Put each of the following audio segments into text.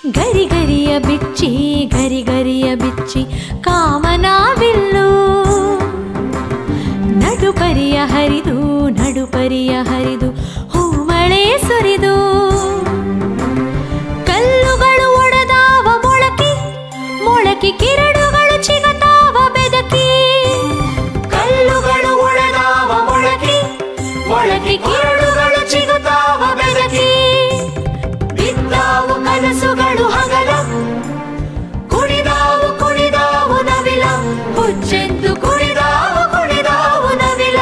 ಗರಿ ಗರಿಯ ಬಿಚ್ಚಿ ಗರಿ ಗರಿಯ ಬಿಚ್ಚಿ ಕಾಮನಾವಿಲ್ಲು ನಡುಪರಿಯ ಹರಿದು ನಡುಪರಿಯ ಹರಿದು ಹೂಮಳೆ ಸುರಿದು ಕಲ್ಲುಗಳು ಒಡೆದಾವ ಮೊಳಕೆ ಮೊಳಕೆ ಕಿರಣಗಳು ಚಿಗತಾವ ಬೆದಕಿ ಕಲ್ಲುಗಳು ಒಡೆದಾವ ಮೊಳಕೆ ಮೊಳಕೆ ಕಿರಣಗಳು ಚಿಗುತ್ತಾವ ಬೆದಕಿ ಬಿದ್ದಾವು ಕನಸುಗಳು ಹಗಲ ಕುಣಿದಾವು ಕುಣಿದಾವು ನವಿಲ ಹುಚ್ಚೆದ್ದು ಕುಣಿದಾವು ಕುಣಿದಾವು ನವಿಲ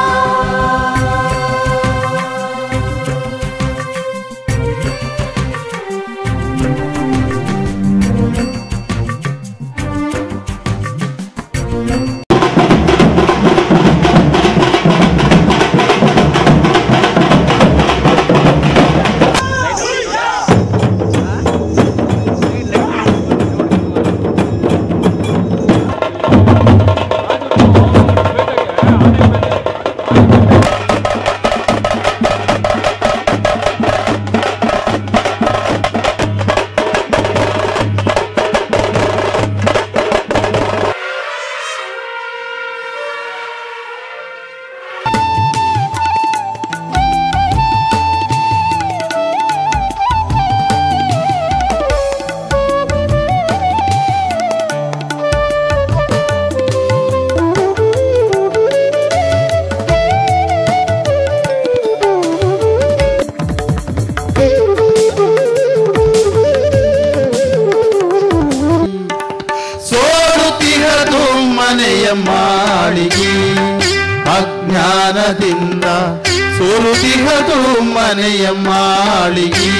ಸೋರುತ್ತಿರದು ಮನೆಯ ಮಾಳಿಗೆ ಅಜ್ಞಾನದಿಂದ ಸೋರುತ್ತಿರದು ಮನೆಯ ಮಾಳಿಗೆ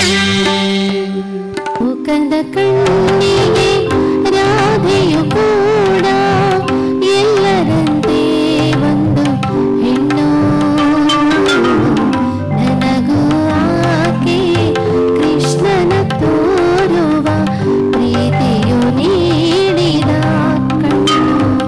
ಮುಖದ ಕಣ್ಣಿಗೆ ರಾಧೆಯು ಕೂಡ ಎಲ್ಲರಂತೆ ಒಂದು ಹೆಣ್ಣು ನನಗೂ ಆಕೆ ಕೃಷ್ಣನ ತೋರುವ ಪ್ರೀತಿಯು ನೀಡಿದ ಕಣ್ಣು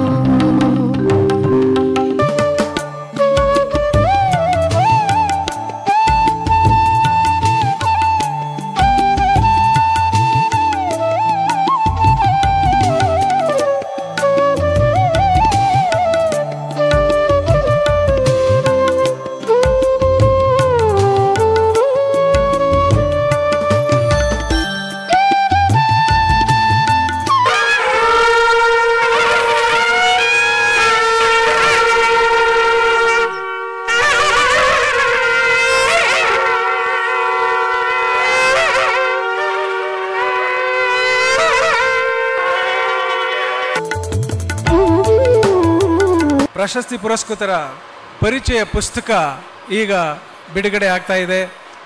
ಪ್ರಶಸ್ತಿ ಪುರಸ್ಕೃತರ ಪರಿಚಯ ಪುಸ್ತಕ ಈಗ ಬಿಡುಗಡೆ ಆಗ್ತಾ ಇದೆ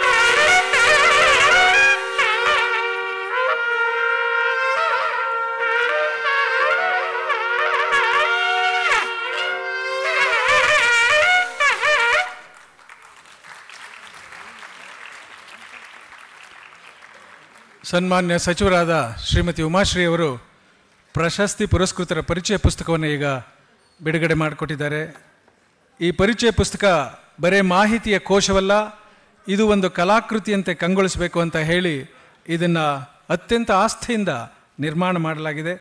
ಸನ್ಮಾನ್ಯ ಸಚಿವರಾದ ಶ್ರೀಮತಿ ಉಮಾಶ್ರೀ ಅವರು ಪ್ರಶಸ್ತಿ ಪುರಸ್ಕೃತರ ಪರಿಚಯ ಪುಸ್ತಕವನ್ನು ಈಗ ಬಿಡುಗಡೆ ಮಾಡಿಕೊಟ್ಟಿದ್ದಾರೆ ಈ ಪರಿಚಯ ಪುಸ್ತಕ ಬರೇ ಮಾಹಿತಿಯ ಕೋಶವಲ್ಲ ಇದು ಒಂದು ಕಲಾಕೃತಿಯಂತೆ ಕಂಗೊಳಿಸಬೇಕು ಅಂತ ಹೇಳಿ ಇದನ್ನು ಅತ್ಯಂತ ಆಸ್ಥೆಯಿಂದ ನಿರ್ಮಾಣ ಮಾಡಲಾಗಿದೆ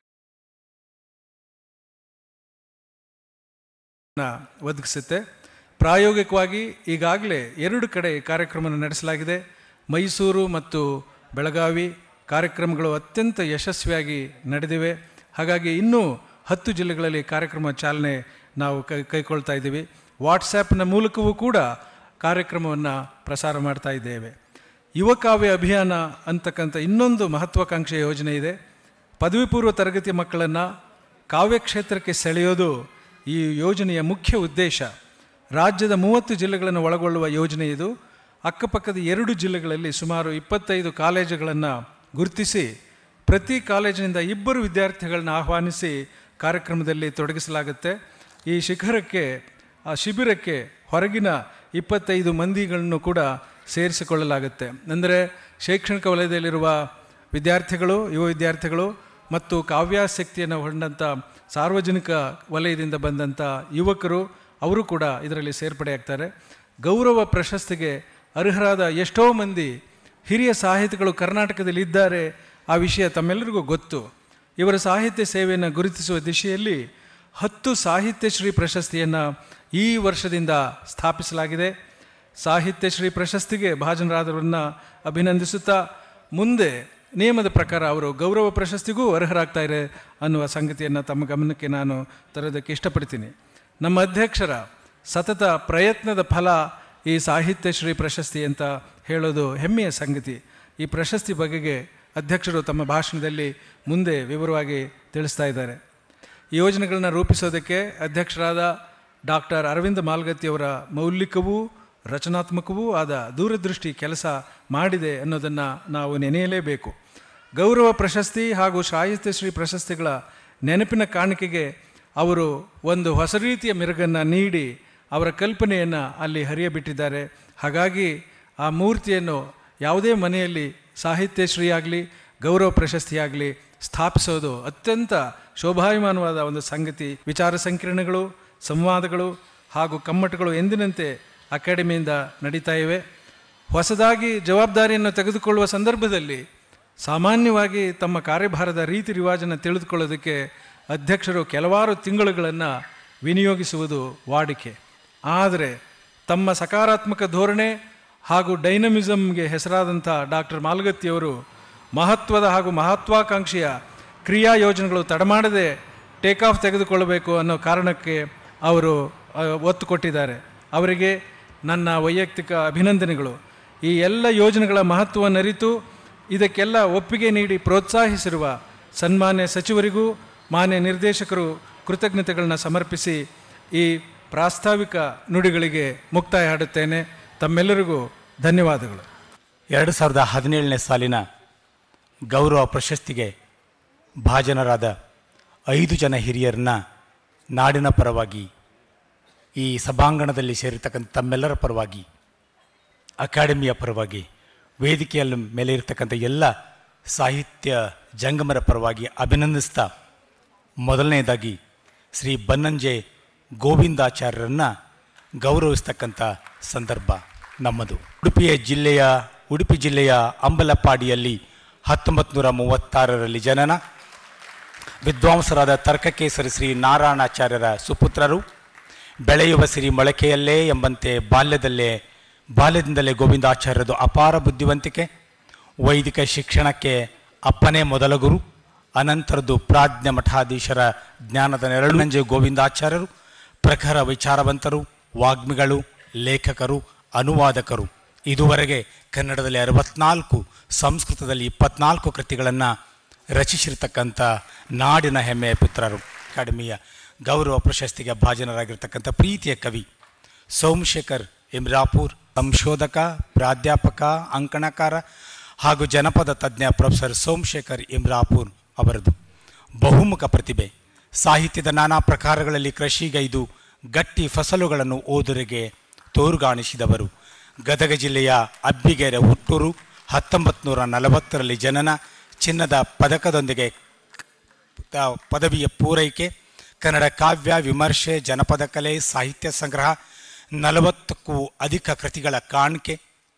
ನ ಒದಗಿಸುತ್ತೆ ಪ್ರಾಯೋಗಿಕವಾಗಿ ಈಗಾಗಲೇ ಎರಡು ಕಡೆ ಕಾರ್ಯಕ್ರಮವನ್ನು ನಡೆಸಲಾಗಿದೆ ಮೈಸೂರು ಮತ್ತು ಬೆಳಗಾವಿ ಕಾರ್ಯಕ್ರಮಗಳು ಅತ್ಯಂತ ಯಶಸ್ವಿಯಾಗಿ ನಡೆದಿವೆ ಹಾಗಾಗಿ ಇನ್ನೂ ಹತ್ತು ಜಿಲ್ಲೆಗಳಲ್ಲಿ ಕಾರ್ಯಕ್ರಮ ಚಾಲನೆ ನಾವು ಕೈ ಕೈಗೊಳ್ತಾ ಇದ್ದೀವಿ ವಾಟ್ಸಪ್ನ ಮೂಲಕವೂ ಕೂಡ ಕಾರ್ಯಕ್ರಮವನ್ನು ಪ್ರಸಾರ ಮಾಡ್ತಾ ಇದ್ದೇವೆ ಯುವ ಕಾವ್ಯ ಅಭಿಯಾನ ಅಂತಕ್ಕಂಥ ಇನ್ನೊಂದು ಮಹತ್ವಾಕಾಂಕ್ಷೆ ಯೋಜನೆ ಇದೆ ಪದವಿ ಪೂರ್ವ ತರಗತಿ ಮಕ್ಕಳನ್ನು ಕಾವ್ಯ ಕ್ಷೇತ್ರಕ್ಕೆ ಸೆಳೆಯೋದು ಈ ಯೋಜನೆಯ ಮುಖ್ಯ ಉದ್ದೇಶ ರಾಜ್ಯದ ಮೂವತ್ತು ಜಿಲ್ಲೆಗಳನ್ನು ಒಳಗೊಳ್ಳುವ ಯೋಜನೆ ಇದು ಅಕ್ಕಪಕ್ಕದ ಎರಡು ಜಿಲ್ಲೆಗಳಲ್ಲಿ ಸುಮಾರು ಇಪ್ಪತ್ತೈದು ಕಾಲೇಜುಗಳನ್ನು ಗುರುತಿಸಿ ಪ್ರತಿ ಕಾಲೇಜಿನಿಂದ ಇಬ್ಬರು ವಿದ್ಯಾರ್ಥಿಗಳನ್ನ ಆಹ್ವಾನಿಸಿ ಕಾರ್ಯಕ್ರಮದಲ್ಲಿ ತೊಡಗಿಸಲಾಗುತ್ತೆ ಈ ಶಿಖರಕ್ಕೆ ಆ ಶಿಬಿರಕ್ಕೆ ಹೊರಗಿನ ಇಪ್ಪತ್ತೈದು ಮಂದಿಗಳನ್ನು ಕೂಡ ಸೇರಿಸಿಕೊಳ್ಳಲಾಗುತ್ತೆ ಅಂದರೆ ಶೈಕ್ಷಣಿಕ ವಲಯದಲ್ಲಿರುವ ವಿದ್ಯಾರ್ಥಿಗಳು ಯುವ ವಿದ್ಯಾರ್ಥಿಗಳು ಮತ್ತು ಕಾವ್ಯಾಸಕ್ತಿಯನ್ನು ಹೊಂದಂಥ ಸಾರ್ವಜನಿಕ ವಲಯದಿಂದ ಬಂದಂಥ ಯುವಕರು ಅವರು ಕೂಡ ಇದರಲ್ಲಿ ಸೇರ್ಪಡೆಯಾಗ್ತಾರೆ ಗೌರವ ಪ್ರಶಸ್ತಿಗೆ ಅರ್ಹರಾದ ಎಷ್ಟೋ ಮಂದಿ ಹಿರಿಯ ಸಾಹಿತಿಗಳು ಕರ್ನಾಟಕದಲ್ಲಿ ಇದ್ದಾರೆ ಆ ವಿಷಯ ತಮ್ಮೆಲ್ಲರಿಗೂ ಗೊತ್ತು ಇವರ ಸಾಹಿತ್ಯ ಸೇವೆಯನ್ನು ಗುರುತಿಸುವ ದಿಶೆಯಲ್ಲಿ ಹತ್ತು ಸಾಹಿತ್ಯ ಶ್ರೀ ಪ್ರಶಸ್ತಿಯನ್ನು ಈ ವರ್ಷದಿಂದ ಸ್ಥಾಪಿಸಲಾಗಿದೆ ಸಾಹಿತ್ಯ ಶ್ರೀ ಪ್ರಶಸ್ತಿಗೆ ಭಾಜನರಾದವರನ್ನು ಅಭಿನಂದಿಸುತ್ತಾ ಮುಂದೆ ನಿಯಮದ ಪ್ರಕಾರ ಅವರು ಗೌರವ ಪ್ರಶಸ್ತಿಗೂ ಅರ್ಹರಾಗ್ತಾರೆ ಅನ್ನುವ ಸಂಗತಿಯನ್ನು ತಮ್ಮ ಗಮನಕ್ಕೆ ನಾನು ತರೋದಕ್ಕೆ ಇಷ್ಟಪಡ್ತೀನಿ ನಮ್ಮ ಅಧ್ಯಕ್ಷರ ಸತತ ಪ್ರಯತ್ನದ ಫಲ ಈ ಸಾಹಿತ್ಯ ಶ್ರೀ ಪ್ರಶಸ್ತಿ ಅಂತ ಹೇಳೋದು ಹೆಮ್ಮೆಯ ಸಂಗತಿ ಈ ಪ್ರಶಸ್ತಿ ಬಗೆಗೆ ಅಧ್ಯಕ್ಷರು ತಮ್ಮ ಭಾಷಣದಲ್ಲಿ ಮುಂದೆ ವಿವರವಾಗಿ ತಿಳಿಸ್ತಾ ಇದ್ದಾರೆ ಈ ಯೋಜನೆಗಳನ್ನ ರೂಪಿಸೋದಕ್ಕೆ ಅಧ್ಯಕ್ಷರಾದ ಡಾಕ್ಟರ್ ಅರವಿಂದ ಮಾಲ್ಗತ್ತಿಯವರ ಮೌಲಿಕವೂ ರಚನಾತ್ಮಕವೂ ಆದ ದೂರದೃಷ್ಟಿ ಕೆಲಸ ಮಾಡಿದೆ ಅನ್ನೋದನ್ನು ನಾವು ನೆನೆಯಲೇಬೇಕು ಗೌರವ ಪ್ರಶಸ್ತಿ ಹಾಗೂ ಸಾಹಿತ್ಯ ಶ್ರೀ ಪ್ರಶಸ್ತಿಗಳ ನೆನಪಿನ ಕಾಣಿಕೆಗೆ ಅವರು ಒಂದು ಹೊಸ ರೀತಿಯ ಮೆರುಗನ್ನು ನೀಡಿ ಅವರ ಕಲ್ಪನೆಯನ್ನು ಅಲ್ಲಿ ಹರಿಯಬಿಟ್ಟಿದ್ದಾರೆ ಹಾಗಾಗಿ ಆ ಮೂರ್ತಿಯನ್ನು ಯಾವುದೇ ಮನೆಯಲ್ಲಿ ಸಾಹಿತ್ಯ ಶ್ರೀ ಆಗಲಿ ಗೌರವ ಪ್ರಶಸ್ತಿಯಾಗಲಿ ಸ್ಥಾಪಿಸೋದು ಅತ್ಯಂತ ಶೋಭಾಯಮಾನವಾದ ಒಂದು ಸಂಗತಿ ವಿಚಾರ ಸಂಕಿರಣಗಳು ಸಂವಾದಗಳು ಹಾಗೂ ಕಮ್ಮಟಗಳು ಎಂದಿನಂತೆ ಅಕಾಡೆಮಿಯಿಂದ ನಡೀತಾ ಇವೆ ಹೊಸದಾಗಿ ಜವಾಬ್ದಾರಿಯನ್ನು ತೆಗೆದುಕೊಳ್ಳುವ ಸಂದರ್ಭದಲ್ಲಿ ಸಾಮಾನ್ಯವಾಗಿ ತಮ್ಮ ಕಾರ್ಯಭಾರದ ರೀತಿ ರಿವಾಜನ್ನು ತಿಳಿದುಕೊಳ್ಳೋದಕ್ಕೆ ಅಧ್ಯಕ್ಷರು ಕೆಲವಾರು ತಿಂಗಳುಗಳನ್ನು ವಿನಿಯೋಗಿಸುವುದು ವಾಡಿಕೆ ಆದರೆ ತಮ್ಮ ಸಕಾರಾತ್ಮಕ ಧೋರಣೆ ಹಾಗೂ ಡೈನಮಿಸಮ್ಗೆ ಹೆಸರಾದಂಥ ಡಾಕ್ಟರ್ ಮಾಲ್ಗತ್ತಿಯವರು ಮಹತ್ವದ ಹಾಗೂ ಮಹತ್ವಾಕಾಂಕ್ಷೆಯ ಕ್ರಿಯಾ ಯೋಜನೆಗಳು ತಡಮಾಡದೆ ಟೇಕ್ ಆಫ್ ತೆಗೆದುಕೊಳ್ಳಬೇಕು ಅನ್ನೋ ಕಾರಣಕ್ಕೆ ಅವರು ಆ, ಒತ್ತು ಕೊಟ್ಟಿದ್ದಾರೆ ಅವರಿಗೆ ನನ್ನ ವೈಯಕ್ತಿಕ ಅಭಿನಂದನೆಗಳು ಈ ಎಲ್ಲ ಯೋಜನೆಗಳ ಮಹತ್ವವನ್ನು ಅರಿತು ಇದಕ್ಕೆಲ್ಲ ಒಪ್ಪಿಗೆ ನೀಡಿ ಪ್ರೋತ್ಸಾಹಿಸಿರುವ ಸನ್ಮಾನ್ಯ ಸಚಿವರಿಗೂ ಮಾನ್ಯ ನಿರ್ದೇಶಕರು ಕೃತಜ್ಞತೆಗಳನ್ನ ಸಮರ್ಪಿಸಿ ಈ ಪ್ರಾಸ್ತಾವಿಕ ನುಡಿಗಳಿಗೆ ಮುಕ್ತಾಯ ಹಾಡುತ್ತೇನೆ ತಮ್ಮೆಲ್ಲರಿಗೂ ಧನ್ಯವಾದಗಳು ಎರಡು ಸಾವಿರದ ಹದಿನೇಳನೇ ಸಾಲಿನ ಗೌರವ ಪ್ರಶಸ್ತಿಗೆ ಭಾಜನರಾದ ಐದು ಜನ ಹಿರಿಯರನ್ನ ನಾಡಿನ ಪರವಾಗಿ ಈ ಸಭಾಂಗಣದಲ್ಲಿ ಸೇರಿರ್ತಕ್ಕಂಥ ತಮ್ಮೆಲ್ಲರ ಪರವಾಗಿ ಅಕಾಡೆಮಿಯ ಪರವಾಗಿ ವೇದಿಕೆಯ ಮೇಲೆ ಇರತಕ್ಕಂಥ ಎಲ್ಲ ಸಾಹಿತ್ಯ ಜಂಗಮರ ಪರವಾಗಿ ಅಭಿನಂದಿಸ್ತಾ ಮೊದಲನೇದಾಗಿ ಶ್ರೀ ಬನ್ನಂಜೆ ಗೋವಿಂದಾಚಾರ್ಯರನ್ನ ಗೌರವಿಸ್ತಕ್ಕಂಥ ಸಂದರ್ಭ ನಮ್ಮದು ಉಡುಪಿಯ ಜಿಲ್ಲೆಯ ಉಡುಪಿ ಜಿಲ್ಲೆಯ ಅಂಬಲಪಾಡಿಯಲ್ಲಿ ಹತ್ತೊಂಬತ್ತು ನೂರ ಮೂವತ್ತಾರರಲ್ಲಿ ಜನನ ವಿದ್ವಾಂಸರಾದ ತರ್ಕಕೇಸರಿ ಶ್ರೀ ನಾರಾಯಣಾಚಾರ್ಯರ ಸುಪುತ್ರರು ಬೆಳೆಯುವ ಸಿರಿ ಮೊಳಕೆಯಲ್ಲೇ ಎಂಬಂತೆ ಬಾಲ್ಯದಲ್ಲೇ ಬಾಲ್ಯದಿಂದಲೇ ಗೋವಿಂದಾಚಾರ್ಯರದು ಅಪಾರ ಬುದ್ಧಿವಂತಿಕೆ ವೈದಿಕ ಶಿಕ್ಷಣಕ್ಕೆ ಅಪ್ಪನೇ ಮೊದಲ ಗುರು ಅನಂತರದ್ದು ಪ್ರಾಜ್ಞ ಮಠಾಧೀಶರ ಜ್ಞಾನದ ನೆರಳಿನಂಜೆ ಗೋವಿಂದಾಚಾರ್ಯರು ಪ್ರಖರ ವಿಚಾರವಂತರು ವಾಗ್ಮಿಗಳು ಲೇಖಕರು ಅನುವಾದಕರು ಇದುವರೆಗೆ ಕನ್ನಡದಲ್ಲಿ ಅರವತ್ನಾಲ್ಕು ಸಂಸ್ಕೃತದಲ್ಲಿ ಇಪ್ಪತ್ನಾಲ್ಕು ಕೃತಿಗಳನ್ನು ರಚಿಸಿರ್ತಕ್ಕಂಥ ನಾಡಿನ ಹೆಮ್ಮೆಯ ಪುತ್ರರು ಅಕಾಡೆಮಿಯ ಗೌರವ ಪ್ರಶಸ್ತಿಗೆ ಭಾಜನರಾಗಿರ್ತಕ್ಕಂಥ ಪ್ರೀತಿಯ ಕವಿ ಸೋಮಶೇಖರ್ ಇಮ್ರಾಪುರ್ ಸಂಶೋಧಕ ಪ್ರಾಧ್ಯಾಪಕ ಅಂಕಣಕಾರ ಹಾಗೂ ಜನಪದ ತಜ್ಞ ಪ್ರೊಫೆಸರ್ ಸೋಮಶೇಖರ್ ಇಮ್ರಾಪುರ್ ಅವರದು ಬಹುಮುಖ ಪ್ರತಿಭೆ ಸಾಹಿತ್ಯದ ನಾನಾ ಪ್ರಕಾರಗಳಲ್ಲಿ ಕೃಷಿಗೈದು ಗಟ್ಟಿ ಫಸಲುಗಳನ್ನು ಓದುರಿಗೆ ತೋರುಗಾಣಿಸಿದವರು ಗದಗ ಜಿಲ್ಲೆಯ ಅಬ್ಬಿಗೆರೆ ಹುಟ್ಟೂರು ಹತ್ತೊಂಬತ್ತು ನೂರ ನಲವತ್ತರಲ್ಲಿ ಜನನ ಚಿನ್ನದ ಪದಕದೊಂದಿಗೆ ತ- ಪದವಿಯ ಪೂರೈಕೆ ಕನ್ನಡ ಕಾವ್ಯ ವಿಮರ್ಶೆ ಜನಪದ ಕಲೆ ಸಾಹಿತ್ಯ ಸಂಗ್ರಹ ನಲವತ್ತಕ್ಕೂ ಅಧಿಕ ಕೃತಿಗಳ ಕಾಣಿಕೆ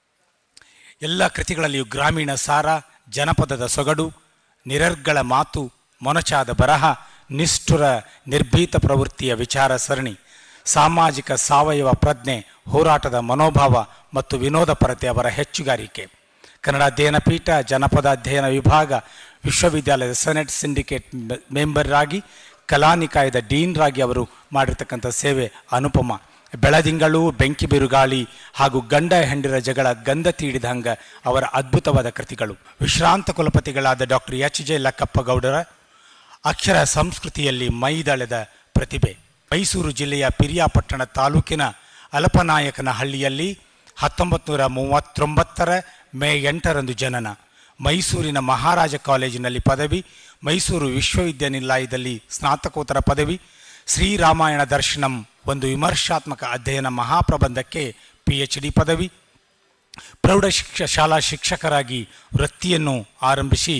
ಎಲ್ಲ ಕೃತಿಗಳಲ್ಲಿಯೂ ಗ್ರಾಮೀಣ ಸಾರ ಜನಪದದ ಸೊಗಡು ನಿರರ್ಗಳ ಮಾತು ಮೊನಚಾದ ಬರಹ ನಿಷ್ಠುರ ನಿರ್ಭೀತ ಪ್ರವೃತ್ತಿಯ ವಿಚಾರ ಸರಣಿ ಸಾಮಾಜಿಕ ಸಾವಯವ ಪ್ರಜ್ಞೆ ಹೋರಾಟದ ಮನೋಭಾವ ಮತ್ತು ವಿನೋದ ಪರತೆ ಅವರ ಹೆಚ್ಚುಗಾರಿಕೆ ಕನ್ನಡ ಅಧ್ಯಯನ ಪೀಠ ಜನಪದ ಅಧ್ಯಯನ ವಿಭಾಗ ವಿಶ್ವವಿದ್ಯಾಲಯದ ಸೆನೆಟ್ ಸಿಂಡಿಕೇಟ್ ಮೆ- ಮೆಂಬರ್ ಆಗಿ ಕಲಾನಿಕಾಯದ ಡೀನ್ರಾಗಿ ಅವರು ಮಾಡಿರ್ತಕ್ಕಂಥ ಸೇವೆ ಅನುಪಮ ಬೆಳದಿಂಗಳು ಬೆಂಕಿ ಬಿರುಗಾಳಿ ಹಾಗೂ ಗಂಡ ಹೆಂಡಿರ ಜಗಳ ಗಂಧ ತೀಡಿದಂಗ ಅವರ ಅದ್ಭುತವಾದ ಕೃತಿಗಳು ವಿಶ್ರಾಂತ ಕುಲಪತಿಗಳಾದ ಡಾಕ್ಟರ್ ಎಚ್ ಜೆ ಲಕ್ಕಪ್ಪ ಗೌಡರ ಅಕ್ಷರ ಸಂಸ್ಕೃತಿಯಲ್ಲಿ ಮೈದಳೆದ ಪ್ರತಿಭೆ ಮೈಸೂರು ಜಿಲ್ಲೆಯ ಪಿರಿಯಾಪಟ್ಟಣ ತಾಲೂಕಿನ ಅಲಪನಾಯಕನಹಳ್ಳಿಯಲ್ಲಿ ಹತ್ತೊಂಬತ್ತು ನೂರ ಮೂವತ್ತೊಂಬತ್ತರ ಮೇ ಎಂಟರಂದು ಜನನ ಮೈಸೂರಿನ ಮಹಾರಾಜ ಕಾಲೇಜಿನಲ್ಲಿ ಪದವಿ ಮೈಸೂರು ವಿಶ್ವವಿದ್ಯಾನಿಲಯದಲ್ಲಿ ಸ್ನಾತಕೋತ್ತರ ಪದವಿ ಶ್ರೀರಾಮಾಯಣ ದರ್ಶನಂ ಒಂದು ವಿಮರ್ಶಾತ್ಮಕ ಅಧ್ಯಯನ ಮಹಾಪ್ರಬಂಧಕ್ಕೆ ಪಿ ಎಚ್ ಡಿ ಪದವಿ ಪ್ರೌಢ ಶಿಕ್ಷ ಶಾಲಾ ಶಿಕ್ಷಕರಾಗಿ ವೃತ್ತಿಯನ್ನು ಆರಂಭಿಸಿ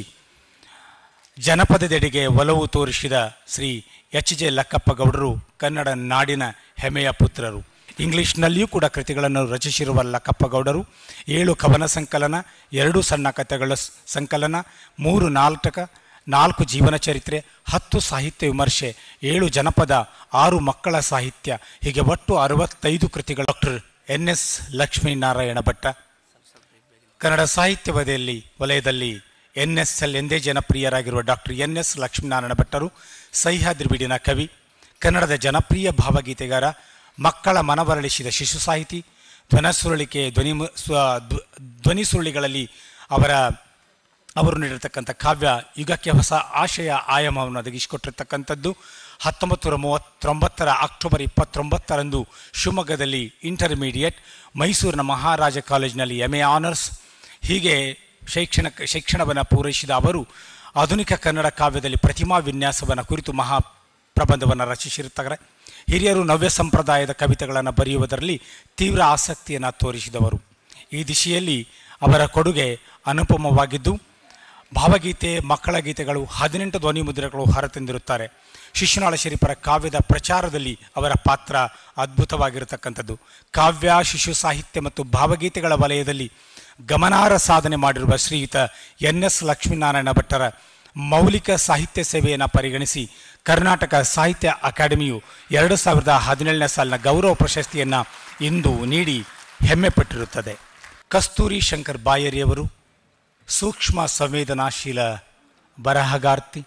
ಜನಪದದೆಡೆಗೆ ಒಲವು ತೋರಿಸಿದ ಶ್ರೀ ಎಚ್ ಜೆ ಲಕ್ಕಪ್ಪ ಗೌಡರು ಕನ್ನಡ ನಾಡಿನ ಹೆಮ್ಮೆಯ ಪುತ್ರರು ಇಂಗ್ಲಿಷ್ನಲ್ಲಿಯೂ ಕೂಡ ಕೃತಿಗಳನ್ನು ರಚಿಸಿರುವ ಲಕ್ಕಪ್ಪಗೌಡರು ಏಳು ಕವನ ಸಂಕಲನ ಎರಡು ಸಣ್ಣ ಕಥೆಗಳ ಸ್- ಸಂಕಲನ ಮೂರು ನಾಟಕ ನಾಲ್ಕು ಜೀವನ ಚರಿತ್ರೆ ಹತ್ತು ಸಾಹಿತ್ಯ ವಿಮರ್ಶೆ ಏಳು ಜನಪದ ಆರು ಮಕ್ಕಳ ಸಾಹಿತ್ಯ ಹೀಗೆ ಒಟ್ಟು ಅರವತ್ತೈದು ಕೃತಿಗಳು doctor N S Lakshminarayana Bhatta Kannada ಸಾಹಿತ್ಯ ವಲಯದಲ್ಲಿ ವಲಯದಲ್ಲಿ ಎನ್ ಎಸ್ ಎಲ್ ಎಂದೇ ಜನಪ್ರಿಯರಾಗಿರುವ ಡಾಕ್ಟರ್ ಎನ್ ಎಸ್ ಲಕ್ಷ್ಮೀನಾರಾಯಣ ಭಟ್ಟರು ಸಹ್ಯಾದ್ರಿ ಬೀಡಿನ ಕವಿ ಕನ್ನಡದ ಜನಪ್ರಿಯ ಭಾವಗೀತೆಗಾರ ಮಕ್ಕಳ ಮನವರಳಿಸಿದ ಶಿಶು ಸಾಹಿತಿ ಧ್ವನಸುರುಳಿಕೆ ಧ್ವನಿ ಮು- ಸ್ವ- ಧ್ವ- ಧ್ವನಿ ಸುರುಳಿಗಳಲ್ಲಿ ಅವರ ಅವರು ನೀಡಿರ್ತಕ್ಕಂಥ ಕಾವ್ಯ ಯುಗಕ್ಕೆ ಹೊಸ ಆಶಯ ಆಯಾಮವನ್ನು ಒದಗಿಸಿಕೊಟ್ಟಿರ್ತಕ್ಕಂಥದ್ದು ಹತ್ತೊಂಬತ್ತು ನೂರ ಮೂವತ್ತೊಂಬತ್ತರ ಅಕ್ಟೋಬರ್ ಇಪ್ಪತ್ತೊಂಬತ್ತರಂದು ಶಿವಮೊಗ್ಗದಲ್ಲಿ ಇಂಟರ್ಮೀಡಿಯೇಟ್ ಮೈಸೂರಿನ ಮಹಾರಾಜ ಕಾಲೇಜಿನಲ್ಲಿ ಎಮ್ ಎ ಆನರ್ಸ್ ಹೀಗೆ ಶೈಕ್ಷಣಿಕ ಶಿಕ್ಷಣವನ್ನು ಪೂರೈಸಿದ ಅವರು ಆಧುನಿಕ ಕನ್ನಡ ಕಾವ್ಯದಲ್ಲಿ ಪ್ರತಿಮಾ ವಿನ್ಯಾಸವನ್ನು ಕುರಿತು ಮಹಾ ಪ್ರಬಂಧವನ್ನು ರಚಿಸಿರುತ್ತಾರೆ ಹಿರಿಯರು ನವ್ಯ ಸಂಪ್ರದಾಯದ ಕವಿತೆಗಳನ್ನು ಬರೆಯುವುದರಲ್ಲಿ ತೀವ್ರ ಆಸಕ್ತಿಯನ್ನು ತೋರಿಸಿದವರು ಈ ದಿಶೆಯಲ್ಲಿ ಅವರ ಕೊಡುಗೆ ಅನುಪಮವಾಗಿದ್ದು ಭಾವಗೀತೆ ಮಕ್ಕಳ ಗೀತೆಗಳು ಹದಿನೆಂಟು ಧ್ವನಿ ಮುದ್ರೆಗಳು ಹೊರತಂದಿರುತ್ತಾರೆ ಶಿಶುನಾಳ ಶರೀಫರ ಕಾವ್ಯದ ಪ್ರಚಾರದಲ್ಲಿ ಅವರ ಪಾತ್ರ ಅದ್ಭುತವಾಗಿರತಕ್ಕಂಥದ್ದು ಕಾವ್ಯ ಶಿಶು ಸಾಹಿತ್ಯ ಮತ್ತು ಭಾವಗೀತೆಗಳ ವಲಯದಲ್ಲಿ ಗಮನಾರ್ಹ ಸಾಧನೆ ಮಾಡಿರುವ ಶ್ರೀಯುತ ಎನ್ ಎಸ್ ಲಕ್ಷ್ಮೀನಾರಾಯಣ ಭಟ್ಟರ ಮೌಲಿಕ ಸಾಹಿತ್ಯ ಸೇವೆಯನ್ನು ಪರಿಗಣಿಸಿ ಕರ್ನಾಟಕ ಸಾಹಿತ್ಯ ಅಕಾಡೆಮಿಯು ಎರಡು ಸಾವಿರದ ಹದಿನೇಳನೇ ಸಾಲಿನ ಗೌರವ ಪ್ರಶಸ್ತಿಯನ್ನು ಇಂದು ನೀಡಿ ಹೆಮ್ಮೆ ಪಟ್ಟಿರುತ್ತದೆ ಕಸ್ತೂರಿ ಶಂಕರ್ ಬಾಯರಿಯವರು ಸೂಕ್ಷ್ಮ ಸಂವೇದನಾಶೀಲ ಬರಹಗಾರ್ತಿ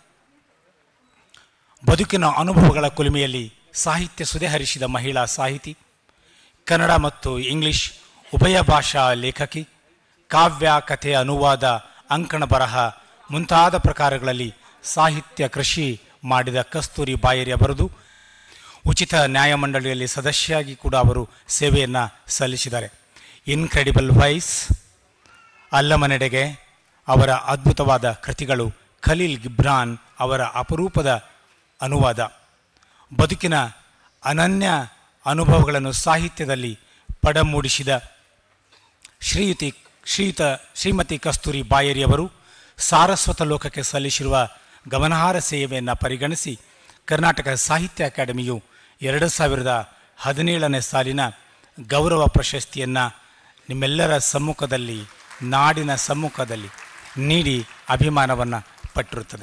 ಬದುಕಿನ ಅನುಭವಗಳ ಕುಲುಮೆಯಲ್ಲಿ ಸಾಹಿತ್ಯ ಸುದೆಹರಿಸಿದ ಮಹಿಳಾ ಸಾಹಿತಿ ಕನ್ನಡ ಮತ್ತು ಇಂಗ್ಲಿಷ್ ಉಭಯ ಭಾಷಾ ಲೇಖಕಿ ಕಾವ್ಯ ಕಥೆ ಅನುವಾದ ಅಂಕಣ ಬರಹ ಮುಂತಾದ ಪ್ರಕಾರಗಳಲ್ಲಿ ಸಾಹಿತ್ಯ ಕೃಷಿ ಮಾಡಿದ ಕಸ್ತೂರಿ ಬಾಯರಿ ಅವರದು ಉಚಿತ ನ್ಯಾಯಮಂಡಳಿಯಲ್ಲಿ ಸದಸ್ಯಾಗಿ ಕೂಡ ಅವರು ಸೇವೆಯನ್ನು ಸಲ್ಲಿಸಿದ್ದಾರೆ ಇನ್ಕ್ರೆಡಿಬಲ್ ವಾಯ್ಸ್ ಅಲ್ಲಮನೆಡೆಗೆ ಅವರ ಅದ್ಭುತವಾದ ಕೃತಿಗಳು ಖಲೀಲ್ ಗಿಬ್ರಾನ್ ಅವರ ಅಪರೂಪದ ಅನುವಾದ ಬದುಕಿನ ಅನನ್ಯ ಅನುಭವಗಳನ್ನು ಸಾಹಿತ್ಯದಲ್ಲಿ ಪಡಮೂಡಿಸಿದ ಶ್ರೀಯುತಿ ಶ್ರೀಯುತ ಶ್ರೀಮತಿ ಕಸ್ತೂರಿ ಬಾಯರಿಯವರು ಸಾರಸ್ವತ ಲೋಕಕ್ಕೆ ಸಲ್ಲಿಸಿರುವ ಗಮನಾರ್ಹ ಸೇವೆಯನ್ನು ಪರಿಗಣಿಸಿ ಕರ್ನಾಟಕ ಸಾಹಿತ್ಯ ಅಕಾಡೆಮಿಯು ಎರಡು ಸಾವಿರದ ಹದಿನೇಳನೇ ಸಾಲಿನ ಗೌರವ ಪ್ರಶಸ್ತಿಯನ್ನು ನಿಮ್ಮೆಲ್ಲರ ಸಮ್ಮುಖದಲ್ಲಿ ನಾಡಿನ ಸಮ್ಮುಖದಲ್ಲಿ ನೀಡಿ ಅಭಿಮಾನವನ್ನು ಪಟ್ಟಿರುತ್ತದೆ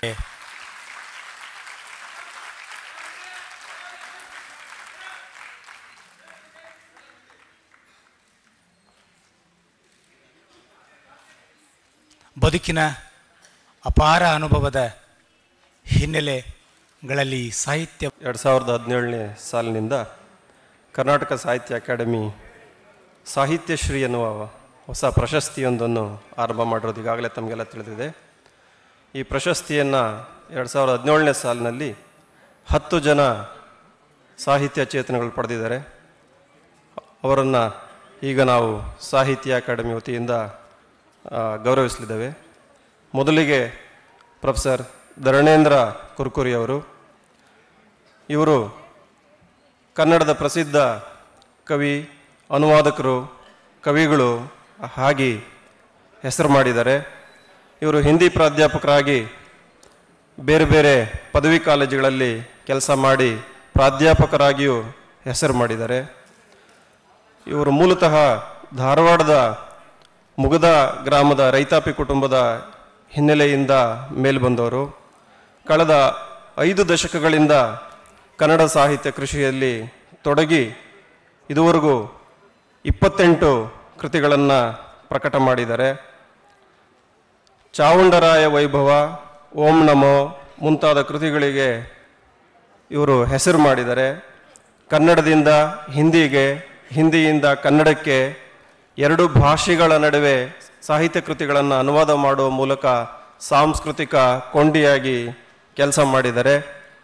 ಬದುಕಿನ ಅಪಾರ ಅನುಭವದ ಹಿನ್ನೆಲೆಗಳಲ್ಲಿ ಸಾಹಿತ್ಯ ಎರಡು ಸಾವಿರದ ಹದಿನೇಳನೇ ಸಾಲಿನಿಂದ ಕರ್ನಾಟಕ ಸಾಹಿತ್ಯ ಅಕಾಡೆಮಿ ಸಾಹಿತ್ಯಶ್ರೀ ಎನ್ನುವ ಹೊಸ ಪ್ರಶಸ್ತಿಯೊಂದನ್ನು ಆರಂಭ ಮಾಡಿರೋದು ಈಗಾಗಲೇ ತಮಗೆಲ್ಲ ತಿಳಿದಿದೆ ಈ ಪ್ರಶಸ್ತಿಯನ್ನು ಎರಡು ಸಾವಿರದ ಹದಿನೇಳನೇ ಸಾಲಿನಲ್ಲಿ ಹತ್ತು ಜನ ಸಾಹಿತ್ಯ ಚೇತನಗಳು ಪಡೆದಿದ್ದಾರೆ ಅವರನ್ನು ಈಗ ನಾವು ಸಾಹಿತ್ಯ ಅಕಾಡೆಮಿ ವತಿಯಿಂದ ಆ, ಗೌರವಿಸಲಿದ್ದೇವೆ ಮೊದಲಿಗೆ ಪ್ರೊಫೆಸರ್ ಧರಣೇಂದ್ರ ಕುರ್ಕುರಿ ಅವರು ಇವರು ಕನ್ನಡದ ಪ್ರಸಿದ್ಧ ಕವಿ ಅನುವಾದಕರು ಕವಿಗಳು ಹಾಗೆ ಹೆಸರು ಮಾಡಿದ್ದಾರೆ ಇವರು ಹಿಂದಿ ಪ್ರಾಧ್ಯಾಪಕರಾಗಿ ಬೇರೆ ಬೇರೆ ಪದವಿ ಕಾಲೇಜುಗಳಲ್ಲಿ ಕೆಲಸ ಮಾಡಿ ಪ್ರಾಧ್ಯಾಪಕರಾಗಿಯೂ ಹೆಸರು ಮಾಡಿದ್ದಾರೆ ಇವರು ಮೂಲತಃ ಧಾರವಾಡದ ಮುಗದ ಗ್ರಾಮದ ರೈತಾಪಿ ಕುಟುಂಬದ ಹಿನ್ನೆಲೆಯಿಂದ ಮೇಲ್ ಬಂದವರು ಕಳೆದ ಐದು ದಶಕಗಳಿಂದ ಕನ್ನಡ ಸಾಹಿತ್ಯ ಕೃಷಿಯಲ್ಲಿ ತೊಡಗಿ ಇದುವರೆಗೂ ಇಪ್ಪತ್ತೆಂಟು ಕೃತಿಗಳನ್ನು ಪ್ರಕಟ ಮಾಡಿದ್ದಾರೆ ಚಾವುಂಡರಾಯ ವೈಭವ ಓಂ ನಮೋ ಮುಂತಾದ ಕೃತಿಗಳಿಗೆ ಇವರು ಹೆಸರು ಮಾಡಿದ್ದಾರೆ ಕನ್ನಡದಿಂದ ಹಿಂದಿಗೆ ಹಿಂದಿಯಿಂದ ಕನ್ನಡಕ್ಕೆ ಎರಡು ಭಾಷೆಗಳ ನಡುವೆ ಸಾಹಿತ್ಯ ಕೃತಿಗಳನ್ನು ಅನುವಾದ ಮಾಡುವ ಮೂಲಕ ಸಾಂಸ್ಕೃತಿಕ ಕೊಂಡಿಯಾಗಿ ಕೆಲಸ ಮಾಡಿದ್ದಾರೆ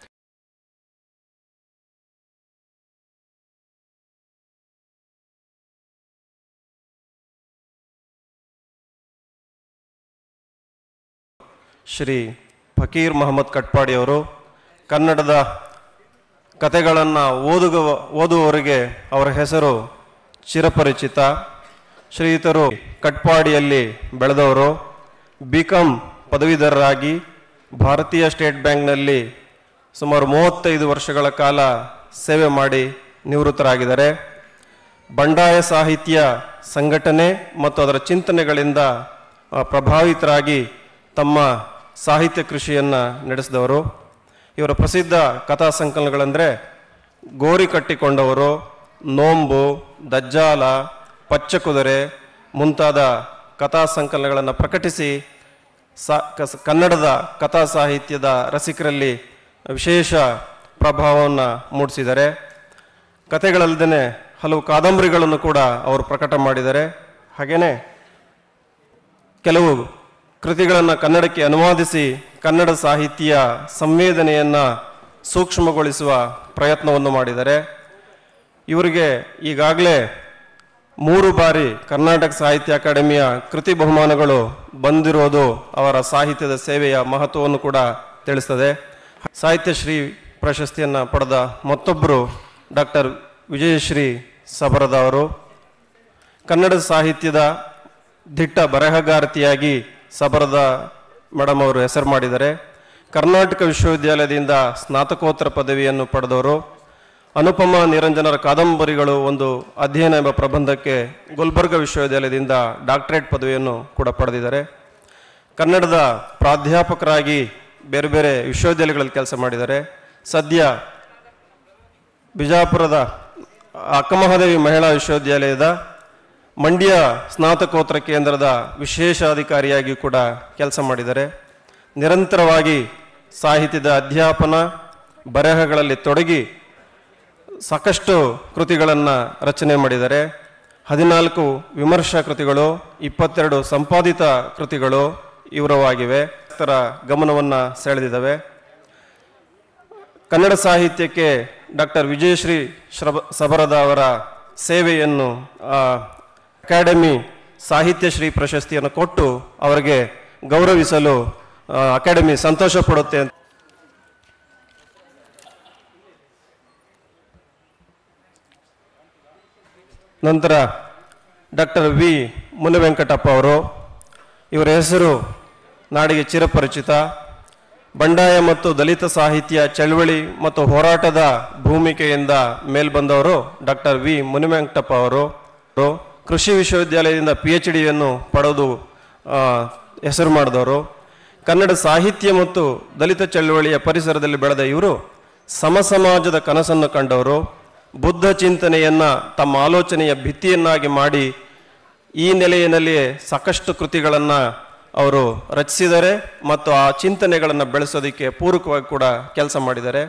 ಶ್ರೀ ಫಕೀರ್ ಮೊಹಮ್ಮದ್ ಕಟ್ಪಾಡಿ ಅವರು ಕನ್ನಡದ ಕತೆಗಳನ್ನು ಓದುಗ ಓದುವವರಿಗೆ ಅವರ ಹೆಸರು ಚಿರಪರಿಚಿತ ಶ್ರೀಯುತರು ಕಟ್ಪಾಡಿಯಲ್ಲಿ ಬೆಳೆದವರು ಬಿ ಕಾಮ್ ಪದವೀಧರರಾಗಿ ಭಾರತೀಯ ಸ್ಟೇಟ್ ಬ್ಯಾಂಕ್ನಲ್ಲಿ ಸುಮಾರು ಮೂವತ್ತೈದು ವರ್ಷಗಳ ಕಾಲ ಸೇವೆ ಮಾಡಿ ನಿವೃತ್ತರಾಗಿದ್ದಾರೆ ಬಂಡಾಯ ಸಾಹಿತ್ಯ ಸಂಘಟನೆ ಮತ್ತು ಅದರ ಚಿಂತನೆಗಳಿಂದ ಆ, ಪ್ರಭಾವಿತರಾಗಿ ತಮ್ಮ ಸಾಹಿತ್ಯ ಕೃಷಿಯನ್ನು ನಡೆಸಿದವರು ಇವರ ಪ್ರಸಿದ್ಧ ಕಥಾ ಸಂಕಲನಗಳೆಂದರೆ ಗೋರಿ ಕಟ್ಟಿಕೊಂಡವರು ನೋಂಬು ದಜ್ಜಾಲ ಪಚ್ಚಕುದುರೆ ಮುಂತಾದ ಕಥಾ ಸಂಕಲನಗಳನ್ನು ಪ್ರಕಟಿಸಿ ಸಾ ಕಸ ಕನ್ನಡದ ಕಥಾ ಸಾಹಿತ್ಯದ ರಸಿಕರಲ್ಲಿ ವಿಶೇಷ ಪ್ರಭಾವವನ್ನು ಮೂಡಿಸಿದ್ದಾರೆ ಕಥೆಗಳಲ್ಲದೆ ಹಲವು ಕಾದಂಬರಿಗಳನ್ನು ಕೂಡ ಅವರು ಪ್ರಕಟ ಮಾಡಿದ್ದಾರೆ ಹಾಗೆಯೇ ಕೆಲವು ಕೃತಿಗಳನ್ನು ಕನ್ನಡಕ್ಕೆ ಅನುವಾದಿಸಿ ಕನ್ನಡ ಸಾಹಿತ್ಯ ಸಂವೇದನೆಯನ್ನು ಸೂಕ್ಷ್ಮಗೊಳಿಸುವ ಪ್ರಯತ್ನವನ್ನು ಮಾಡಿದ್ದಾರೆ ಇವರಿಗೆ ಈಗಾಗಲೇ ಮೂರು ಬಾರಿ ಕರ್ನಾಟಕ ಸಾಹಿತ್ಯ ಅಕಾಡೆಮಿಯ ಕೃತಿ ಬಹುಮಾನಗಳು ಬಂದಿರೋದು ಅವರ ಸಾಹಿತ್ಯದ ಸೇವೆಯ ಮಹತ್ವವನ್ನು ಕೂಡ ತಿಳಿಸ್ತದೆ ಸಾಹಿತ್ಯ ಶ್ರೀ ಪ್ರಶಸ್ತಿಯನ್ನು ಪಡೆದ ಮತ್ತೊಬ್ಬರು ಡಾಕ್ಟರ್ ವಿಜಯಶ್ರೀ ಸಬರದ ಅವರು ಕನ್ನಡ ಸಾಹಿತ್ಯದ ದಿಟ್ಟ ಬರಹಗಾರ್ತಿಯಾಗಿ ಸಬರದ ಮೇಡಮ್ ಅವರು ಹೆಸರು ಮಾಡಿದ್ದಾರೆ ಕರ್ನಾಟಕ ವಿಶ್ವವಿದ್ಯಾಲಯದಿಂದ ಸ್ನಾತಕೋತ್ತರ ಪದವಿಯನ್ನು ಪಡೆದವರು ಅನುಪಮ ನಿರಂಜನರ ಕಾದಂಬರಿಗಳು ಒಂದು ಅಧ್ಯಯನ ಎಂಬ ಪ್ರಬಂಧಕ್ಕೆ ಗುಲ್ಬರ್ಗ ವಿಶ್ವವಿದ್ಯಾಲಯದಿಂದ ಡಾಕ್ಟರೇಟ್ ಪದವಿಯನ್ನು ಕೂಡ ಪಡೆದಿದ್ದಾರೆ ಕನ್ನಡದ ಪ್ರಾಧ್ಯಾಪಕರಾಗಿ ಬೇರೆ ಬೇರೆ ವಿಶ್ವವಿದ್ಯಾಲಯಗಳಲ್ಲಿ ಕೆಲಸ ಮಾಡಿದ್ದಾರೆ ಸದ್ಯ ಬಿಜಾಪುರದ ಅಕ್ಕಮಹಾದೇವಿ ಮಹಿಳಾ ವಿಶ್ವವಿದ್ಯಾಲಯದ ಮಂಡ್ಯ ಸ್ನಾತಕೋತ್ತರ ಕೇಂದ್ರದ ವಿಶೇಷಾಧಿಕಾರಿಯಾಗಿ ಕೂಡ ಕೆಲಸ ಮಾಡಿದ್ದಾರೆ ನಿರಂತರವಾಗಿ ಸಾಹಿತ್ಯದ ಅಧ್ಯಾಪನ ಬರಹಗಳಲ್ಲಿ ತೊಡಗಿ ಸಾಕಷ್ಟು ಕೃತಿಗಳನ್ನು ರಚನೆ ಮಾಡಿದ್ದಾರೆ ಹದಿನಾಲ್ಕು ವಿಮರ್ಶಾ ಕೃತಿಗಳು ಇಪ್ಪತ್ತೆರಡು ಸಂಪಾದಿತ ಕೃತಿಗಳು ಇವರವಾಗಿವೆ ಇತರ ಗಮನವನ್ನು ಸೆಳೆದಿದ್ದಾವೆ ಕನ್ನಡ ಸಾಹಿತ್ಯಕ್ಕೆ ಡಾಕ್ಟರ್ ವಿಜಯಶ್ರೀ ಶ್ರಬ ಸಬರದ ಅವರ ಸೇವೆಯನ್ನು ಆ, ಅಕಾಡೆಮಿ ಸಾಹಿತ್ಯ ಶ್ರೀ ಪ್ರಶಸ್ತಿಯನ್ನು ಕೊಟ್ಟು ಅವರಿಗೆ ಗೌರವಿಸಲು ಆ, ಅಕಾಡೆಮಿ ಸಂತೋಷ ಪಡುತ್ತೆ ಅಂತ ನಂತರ ಡಾಕ್ಟರ್ ವಿ ಮುನಿವೆಂಕಟಪ್ಪ ಅವರು ಇವರ ಹೆಸರು ನಾಡಿಗೆ ಚಿರಪರಿಚಿತ ಬಂಡಾಯ ಮತ್ತು ದಲಿತ ಸಾಹಿತ್ಯ ಚಳವಳಿ ಮತ್ತು ಹೋರಾಟದ ಭೂಮಿಕೆಯಿಂದ ಮೇಲ್ಬಂದವರು ಡಾಕ್ಟರ್ ವಿ ಮುನಿವೆಂಕಟಪ್ಪ ಅವರು ಅವರು ಕೃಷಿ ವಿಶ್ವವಿದ್ಯಾಲಯದಿಂದ ಪಿ ಎಚ್ ಡಿಯನ್ನು ಪಡೆದು ಆ, ಹೆಸರು ಮಾಡಿದವರು ಕನ್ನಡ ಸಾಹಿತ್ಯ ಮತ್ತು ದಲಿತ ಚಳವಳಿಯ ಪರಿಸರದಲ್ಲಿ ಬೆಳೆದ ಇವರು ಸಮ ಸಮಾಜದ ಕನಸನ್ನು ಕಂಡವರು ಬುದ್ಧ ಚಿಂತನೆಯನ್ನ ತಮ್ಮ ಆಲೋಚನೆಯ ಭಿತ್ತಿಯನ್ನಾಗಿ ಮಾಡಿ ಈ ನೆಲೆಯಿನಲ್ಲಿಯೇ ಸಾಕಷ್ಟು ಕೃತಿಗಳನ್ನು ಅವರು ರಚಿಸಿದ್ದಾರೆ ಮತ್ತು ಆ ಚಿಂತನೆಗಳನ್ನು ಬೆಳೆಸೋದಕ್ಕೆ ಪೂರಕವಾಗಿ ಕೂಡ ಕೆಲಸ ಮಾಡಿದ್ದಾರೆ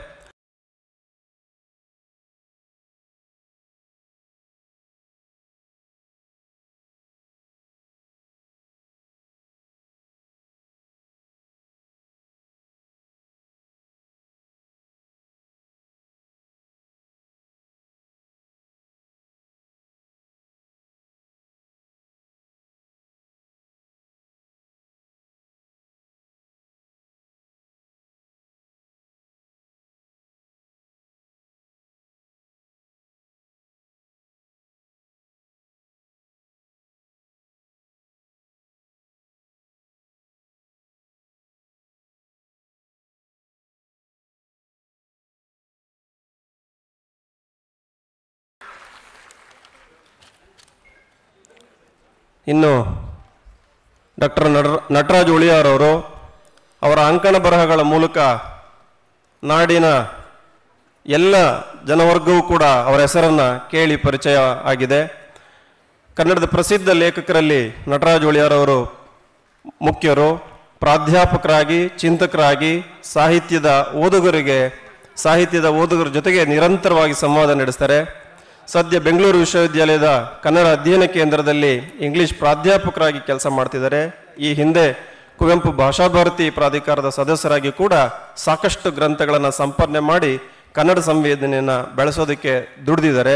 ಇನ್ನು ಡಾಕ್ಟರ್ ನಟರಾಜ್ ಉಳಿಯಾರವರು ಅವರ ಅಂಕಣ ಬರಹಗಳ ಮೂಲಕ ನಾಡಿನ ಎಲ್ಲ ಜನವರ್ಗವೂ ಕೂಡ ಅವರ ಹೆಸರನ್ನು ಕೇಳಿ ಪರಿಚಯ ಆಗಿದೆ ಕನ್ನಡದ ಪ್ರಸಿದ್ಧ ಲೇಖಕರಲ್ಲಿ ನಟರಾಜ್ ಉಳಿಯಾರವರು ಮುಖ್ಯರು ಪ್ರಾಧ್ಯಾಪಕರಾಗಿ ಚಿಂತಕರಾಗಿ ಸಾಹಿತ್ಯದ ಓದುಗರಿಗೆ ಸಾಹಿತ್ಯದ ಓದುಗರ ಜೊತೆಗೆ ನಿರಂತರವಾಗಿ ಸಂವಾದ ನಡೆಸ್ತಾರೆ ಸದ್ಯ ಬೆಂಗಳೂರು ವಿಶ್ವವಿದ್ಯಾಲಯದ ಕನ್ನಡ ಅಧ್ಯಯನ ಕೇಂದ್ರದಲ್ಲಿ ಇಂಗ್ಲಿಷ್ ಪ್ರಾಧ್ಯಾಪಕರಾಗಿ ಕೆಲಸ ಮಾಡ್ತಿದ್ದಾರೆ ಈ ಹಿಂದೆ ಕುವೆಂಪು ಭಾಷಾ ಭಾರತಿ ಪ್ರಾಧಿಕಾರದ ಸದಸ್ಯರಾಗಿ ಕೂಡ ಸಾಕಷ್ಟು ಗ್ರಂಥಗಳನ್ನು ಸಂಪಾದನೆ ಮಾಡಿ ಕನ್ನಡ ಸಂವೇದನೆಯನ್ನು ಬೆಳೆಸೋದಕ್ಕೆ ದುಡಿದಿದ್ದಾರೆ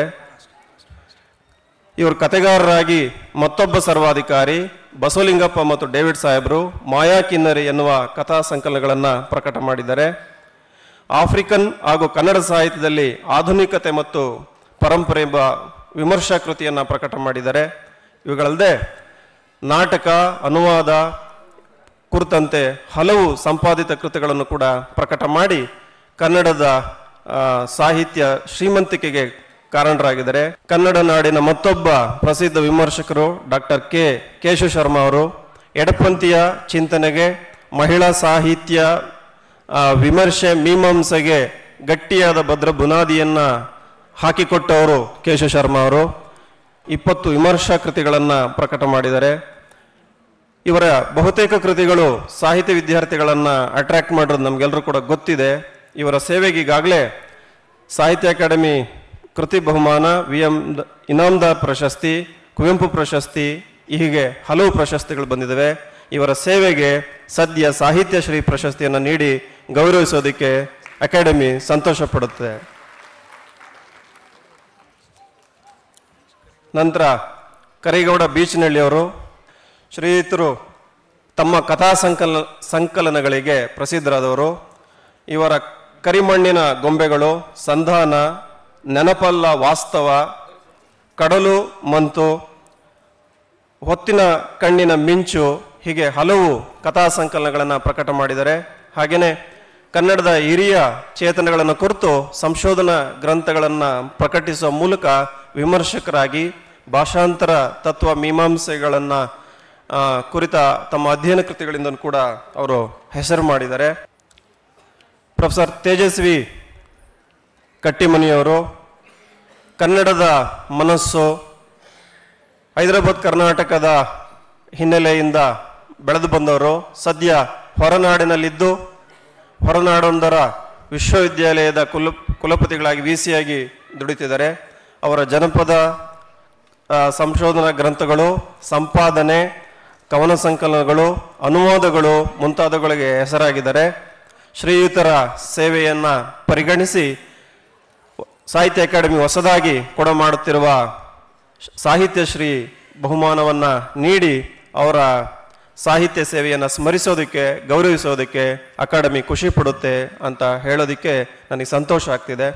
ಇವರು ಕತೆಗಾರರಾಗಿ ಮತ್ತೊಬ್ಬ ಸರ್ವಾಧಿಕಾರಿ ಬಸವಲಿಂಗಪ್ಪ ಮತ್ತು ಡೇವಿಡ್ ಸಾಹೇಬರು ಮಾಯಾ ಕಿನ್ನರಿ ಎನ್ನುವ ಕಥಾ ಸಂಕಲನಗಳನ್ನು ಪ್ರಕಟ ಮಾಡಿದ್ದಾರೆ ಆಫ್ರಿಕನ್ ಹಾಗೂ ಕನ್ನಡ ಸಾಹಿತ್ಯದಲ್ಲಿ ಆಧುನಿಕತೆ ಮತ್ತು ಪರಂಪರೆ ಎಂಬ ವಿಮರ್ಶಾ ಕೃತಿಯನ್ನು ಪ್ರಕಟ ಮಾಡಿದ್ದಾರೆ ಇವುಗಳಲ್ಲದೆ ನಾಟಕ ಅನುವಾದ ಕುರಿತಂತೆ ಹಲವು ಸಂಪಾದಿತ ಕೃತಿಗಳನ್ನು ಕೂಡ ಪ್ರಕಟ ಮಾಡಿ ಕನ್ನಡದ ಆ, ಸಾಹಿತ್ಯ ಶ್ರೀಮಂತಿಕೆಗೆ ಕಾರಣರಾಗಿದ್ದಾರೆ ಕನ್ನಡ ನಾಡಿನ ಮತ್ತೊಬ್ಬ ಪ್ರಸಿದ್ಧ ವಿಮರ್ಶಕರು ಡಾಕ್ಟರ್ ಕೆ ಕೇಶವ ಶರ್ಮಾ ಅವರು ಎಡಪಂಥೀಯ ಚಿಂತನೆಗೆ ಮಹಿಳಾ ಸಾಹಿತ್ಯ ಆ, ವಿಮರ್ಶೆ ಮೀಮಾಂಸೆಗೆ ಗಟ್ಟಿಯಾದ ಭದ್ರ ಬುನಾದಿಯನ್ನ ಹಾಕಿಕೊಟ್ಟವರು ಕೇಶವ ಶರ್ಮಾ ಅವರು ಇಪ್ಪತ್ತು ವಿಮರ್ಶಾ ಕೃತಿಗಳನ್ನು ಪ್ರಕಟ ಮಾಡಿದ್ದಾರೆ ಇವರ ಬಹುತೇಕ ಕೃತಿಗಳು ಸಾಹಿತ್ಯ ವಿದ್ಯಾರ್ಥಿಗಳನ್ನ ಅಟ್ರಾಕ್ಟ್ ಮಾಡೋದು ನಮಗೆಲ್ಲರೂ ಕೂಡ ಗೊತ್ತಿದೆ ಇವರ ಸೇವೆಗೆ ಈಗಾಗಲೇ ಸಾಹಿತ್ಯ ಅಕಾಡೆಮಿ ಕೃತಿ ಬಹುಮಾನ ವಿ ಎಂ ಇನಾಮ್ದಾರ್ ಪ್ರಶಸ್ತಿ ಕುವೆಂಪು ಪ್ರಶಸ್ತಿ ಹೀಗೆ ಹಲವು ಪ್ರಶಸ್ತಿಗಳು ಬಂದಿದ್ದಾವೆ ಇವರ ಸೇವೆಗೆ ಸದ್ಯ ಸಾಹಿತ್ಯ ಶ್ರೀ ಪ್ರಶಸ್ತಿಯನ್ನು ನೀಡಿ ಗೌರವಿಸೋದಕ್ಕೆ ಅಕಾಡೆಮಿ ಸಂತೋಷ ಪಡುತ್ತೆ ನಂತರ ಕರಿಗೌಡ ಬೀಚ್ನಳ್ಳಿಯವರು ಶ್ರೀಯುತರು ತಮ್ಮ ಕಥಾ ಸಂಕಲ ಸಂಕಲನಗಳಿಗೆ ಪ್ರಸಿದ್ಧರಾದವರು ಇವರ ಕರಿಮಣ್ಣಿನ ಗೊಂಬೆಗಳು ಸಂಧಾನ ನೆನಪಲ್ಲ ವಾಸ್ತವ ಕಡಲು ಮಂತು ಹೊತ್ತಿನ ಕಣ್ಣಿನ ಮಿಂಚು ಹೀಗೆ ಹಲವು ಕಥಾ ಸಂಕಲನಗಳನ್ನು ಪ್ರಕಟ ಮಾಡಿದ್ದಾರೆ ಹಾಗೆಯೇ ಕನ್ನಡದ ಹಿರಿಯ ಚೇತನಗಳನ್ನು ಕುರಿತು ಸಂಶೋಧನಾ ಗ್ರಂಥಗಳನ್ನು ಪ್ರಕಟಿಸುವ ಮೂಲಕ ವಿಮರ್ಶಕರಾಗಿ ಭಾಷಾಂತರ ತತ್ವ ಮೀಮಾಂಸೆಗಳನ್ನು ಆ, ಕುರಿತ ತಮ್ಮ ಅಧ್ಯಯನ ಕೃತಿಗಳಿಂದ ಕೂಡ ಅವರು ಹೆಸರು ಮಾಡಿದ್ದಾರೆ ಪ್ರೊಫೆಸರ್ ತೇಜಸ್ವಿ ಕಟ್ಟಿಮನಿಯವರು ಕನ್ನಡದ ಮನಸ್ಸು ಹೈದರಾಬಾದ್ ಕರ್ನಾಟಕದ ಹಿನ್ನೆಲೆಯಿಂದ ಬೆಳೆದು ಬಂದವರು ಸದ್ಯ ಹೊರನಾಡಿನಲ್ಲಿದ್ದು ಹೊರನಾಡೊಂದರ ವಿಶ್ವವಿದ್ಯಾಲಯದ ಕುಲ ಕುಲಪತಿಗಳಾಗಿ ವಿ ಸಿಯಾಗಿ ದುಡಿತಿದ್ದಾರೆ ಅವರ ಜನಪದ ಆ, ಸಂಶೋಧನಾ ಗ್ರಂಥಗಳು ಸಂಪಾದನೆ ಕವನ ಸಂಕಲನಗಳು ಅನುವಾದಗಳು ಮುಂತಾದವುಗಳಿಗೆ ಹೆಸರಾಗಿದ್ದಾರೆ ಶ್ರೀಯುತರ ಸೇವೆಯನ್ನು ಪರಿಗಣಿಸಿ ಸಾಹಿತ್ಯ ಅಕಾಡೆಮಿ ಹೊಸದಾಗಿ ಕೊಡ ಮಾಡುತ್ತಿರುವ ಸಾಹಿತ್ಯ ಶ್ರೀ ಬಹುಮಾನವನ್ನು ನೀಡಿ ಅವರ ಸಾಹಿತ್ಯ ಸೇವೆಯನ್ನು ಸ್ಮರಿಸೋದಕ್ಕೆ ಗೌರವಿಸೋದಕ್ಕೆ ಅಕಾಡೆಮಿ ಖುಷಿ ಪಡುತ್ತೆ ಅಂತ ಹೇಳೋದಕ್ಕೆ ನನಗೆ ಸಂತೋಷ ಆಗ್ತಿದೆ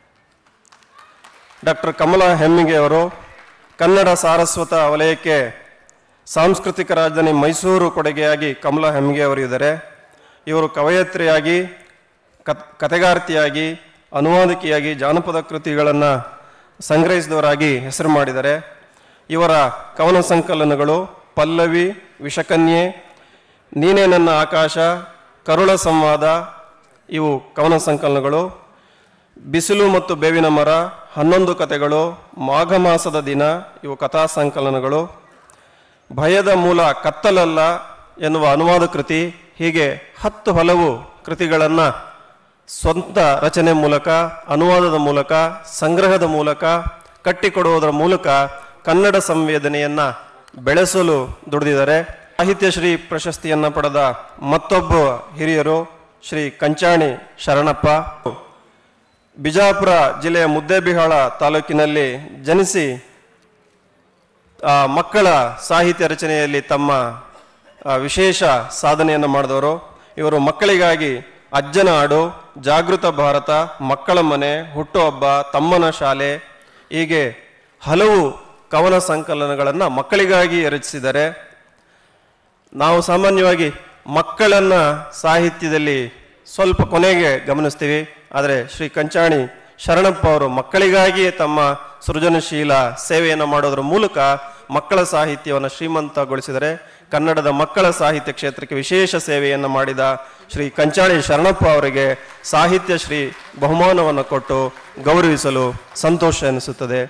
ಡಾಕ್ಟರ್ ಕಮಲಾ ಹೆಮ್ಮಿಗೆ ಅವರು ಕನ್ನಡ ಸಾರಸ್ವತ ವಲಯಕ್ಕೆ ಸಾಂಸ್ಕೃತಿಕ ರಾಜಧಾನಿ ಮೈಸೂರು ಕೊಡುಗೆಯಾಗಿ ಕಮಲಾ ಹೆಮ್ಮಿಗೆ ಅವರು ಇದ್ದಾರೆ ಇವರು ಕವಯತ್ರಿಯಾಗಿ ಕತ್ ಕತೆಗಾರ್ತಿಯಾಗಿ ಅನುವಾದಕಿಯಾಗಿ ಜಾನಪದ ಕೃತಿಗಳನ್ನು ಸಂಗ್ರಹಿಸಿದವರಾಗಿ ಹೆಸರು ಮಾಡಿದ್ದಾರೆ ಇವರ ಕವನ ಸಂಕಲನಗಳು ಪಲ್ಲವಿ ವಿಷಕನ್ಯೆ ನೀನೇ ನನ್ನ ಆಕಾಶ ಕರುಳ ಸಂವಾದ ಇವು ಕವನ ಸಂಕಲನಗಳು ಬಿಸಿಲು ಮತ್ತು ಬೇವಿನ ಮರ ಹನ್ನೊಂದು ಕತೆಗಳು ಮಾಘ ಮಾಸದ ದಿನ ಇವು ಕಥಾ ಸಂಕಲನಗಳು ಭಯದ ಮೂಲ ಕತ್ತಲಲ್ಲ ಎನ್ನುವ ಅನುವಾದ ಕೃತಿ ಹೀಗೆ ಹತ್ತು ಹಲವು ಕೃತಿಗಳನ್ನು ಸ್ವಂತ ರಚನೆ ಮೂಲಕ ಅನುವಾದದ ಮೂಲಕ ಸಂಗ್ರಹದ ಮೂಲಕ ಕಟ್ಟಿಕೊಡುವುದರ ಮೂಲಕ ಕನ್ನಡ ಸಂವೇದನೆಯನ್ನ ಬೆಳೆಸಲು ದುಡಿದಿದ್ದಾರೆ ಸಾಹಿತ್ಯ ಶ್ರೀ ಪ್ರಶಸ್ತಿಯನ್ನ ಪಡೆದ ಮತ್ತೊಬ್ಬ ಹಿರಿಯರು ಶ್ರೀ ಕಂಚಾಣಿ ಶರಣಪ್ಪ ಬಿಜಾಪುರ ಜಿಲ್ಲೆಯ ಮುದ್ದೇಬಿಹಾಳ ತಾಲೂಕಿನಲ್ಲಿ ಜನಿಸಿ ಆ, ಮಕ್ಕಳ ಸಾಹಿತ್ಯ ರಚನೆಯಲ್ಲಿ ತಮ್ಮ ಆ, ವಿಶೇಷ ಸಾಧನೆಯನ್ನು ಮಾಡಿದವರು ಇವರು ಮಕ್ಕಳಿಗಾಗಿ ಅಜ್ಜನ ಹಾಡು ಜಾಗೃತ ಭಾರತ ಮಕ್ಕಳ ಮನೆ ಹುಟ್ಟುಹಬ್ಬ ತಮ್ಮನ ಶಾಲೆ ಹೀಗೆ ಹಲವು ಕವನ ಸಂಕಲನಗಳನ್ನು ಮಕ್ಕಳಿಗಾಗಿ ರಚಿಸಿದ್ದಾರೆ ನಾವು ಸಾಮಾನ್ಯವಾಗಿ ಮಕ್ಕಳನ್ನ ಸಾಹಿತ್ಯದಲ್ಲಿ ಸ್ವಲ್ಪ ಕೊನೆಗೆ ಗಮನಿಸ್ತೀವಿ ಆದರೆ ಶ್ರೀ ಕಂಚಾಣಿ ಶರಣಪ್ಪ ಅವರು ಮಕ್ಕಳಿಗಾಗಿಯೇ ತಮ್ಮ ಸೃಜನಶೀಲ ಸೇವೆಯನ್ನು ಮಾಡೋದ್ರ ಮೂಲಕ ಮಕ್ಕಳ ಸಾಹಿತ್ಯವನ್ನು ಶ್ರೀಮಂತಗೊಳಿಸಿದರೆ ಕನ್ನಡದ ಮಕ್ಕಳ ಸಾಹಿತ್ಯ ಕ್ಷೇತ್ರಕ್ಕೆ ವಿಶೇಷ ಸೇವೆಯನ್ನು ಮಾಡಿದ ಶ್ರೀ ಕಂಚಾಣಿ ಶರಣಪ್ಪ ಅವರಿಗೆ ಸಾಹಿತ್ಯ ಶ್ರೀ ಬಹುಮಾನವನ್ನು ಕೊಟ್ಟು ಗೌರವಿಸಲು ಸಂತೋಷ ಎನಿಸುತ್ತದೆ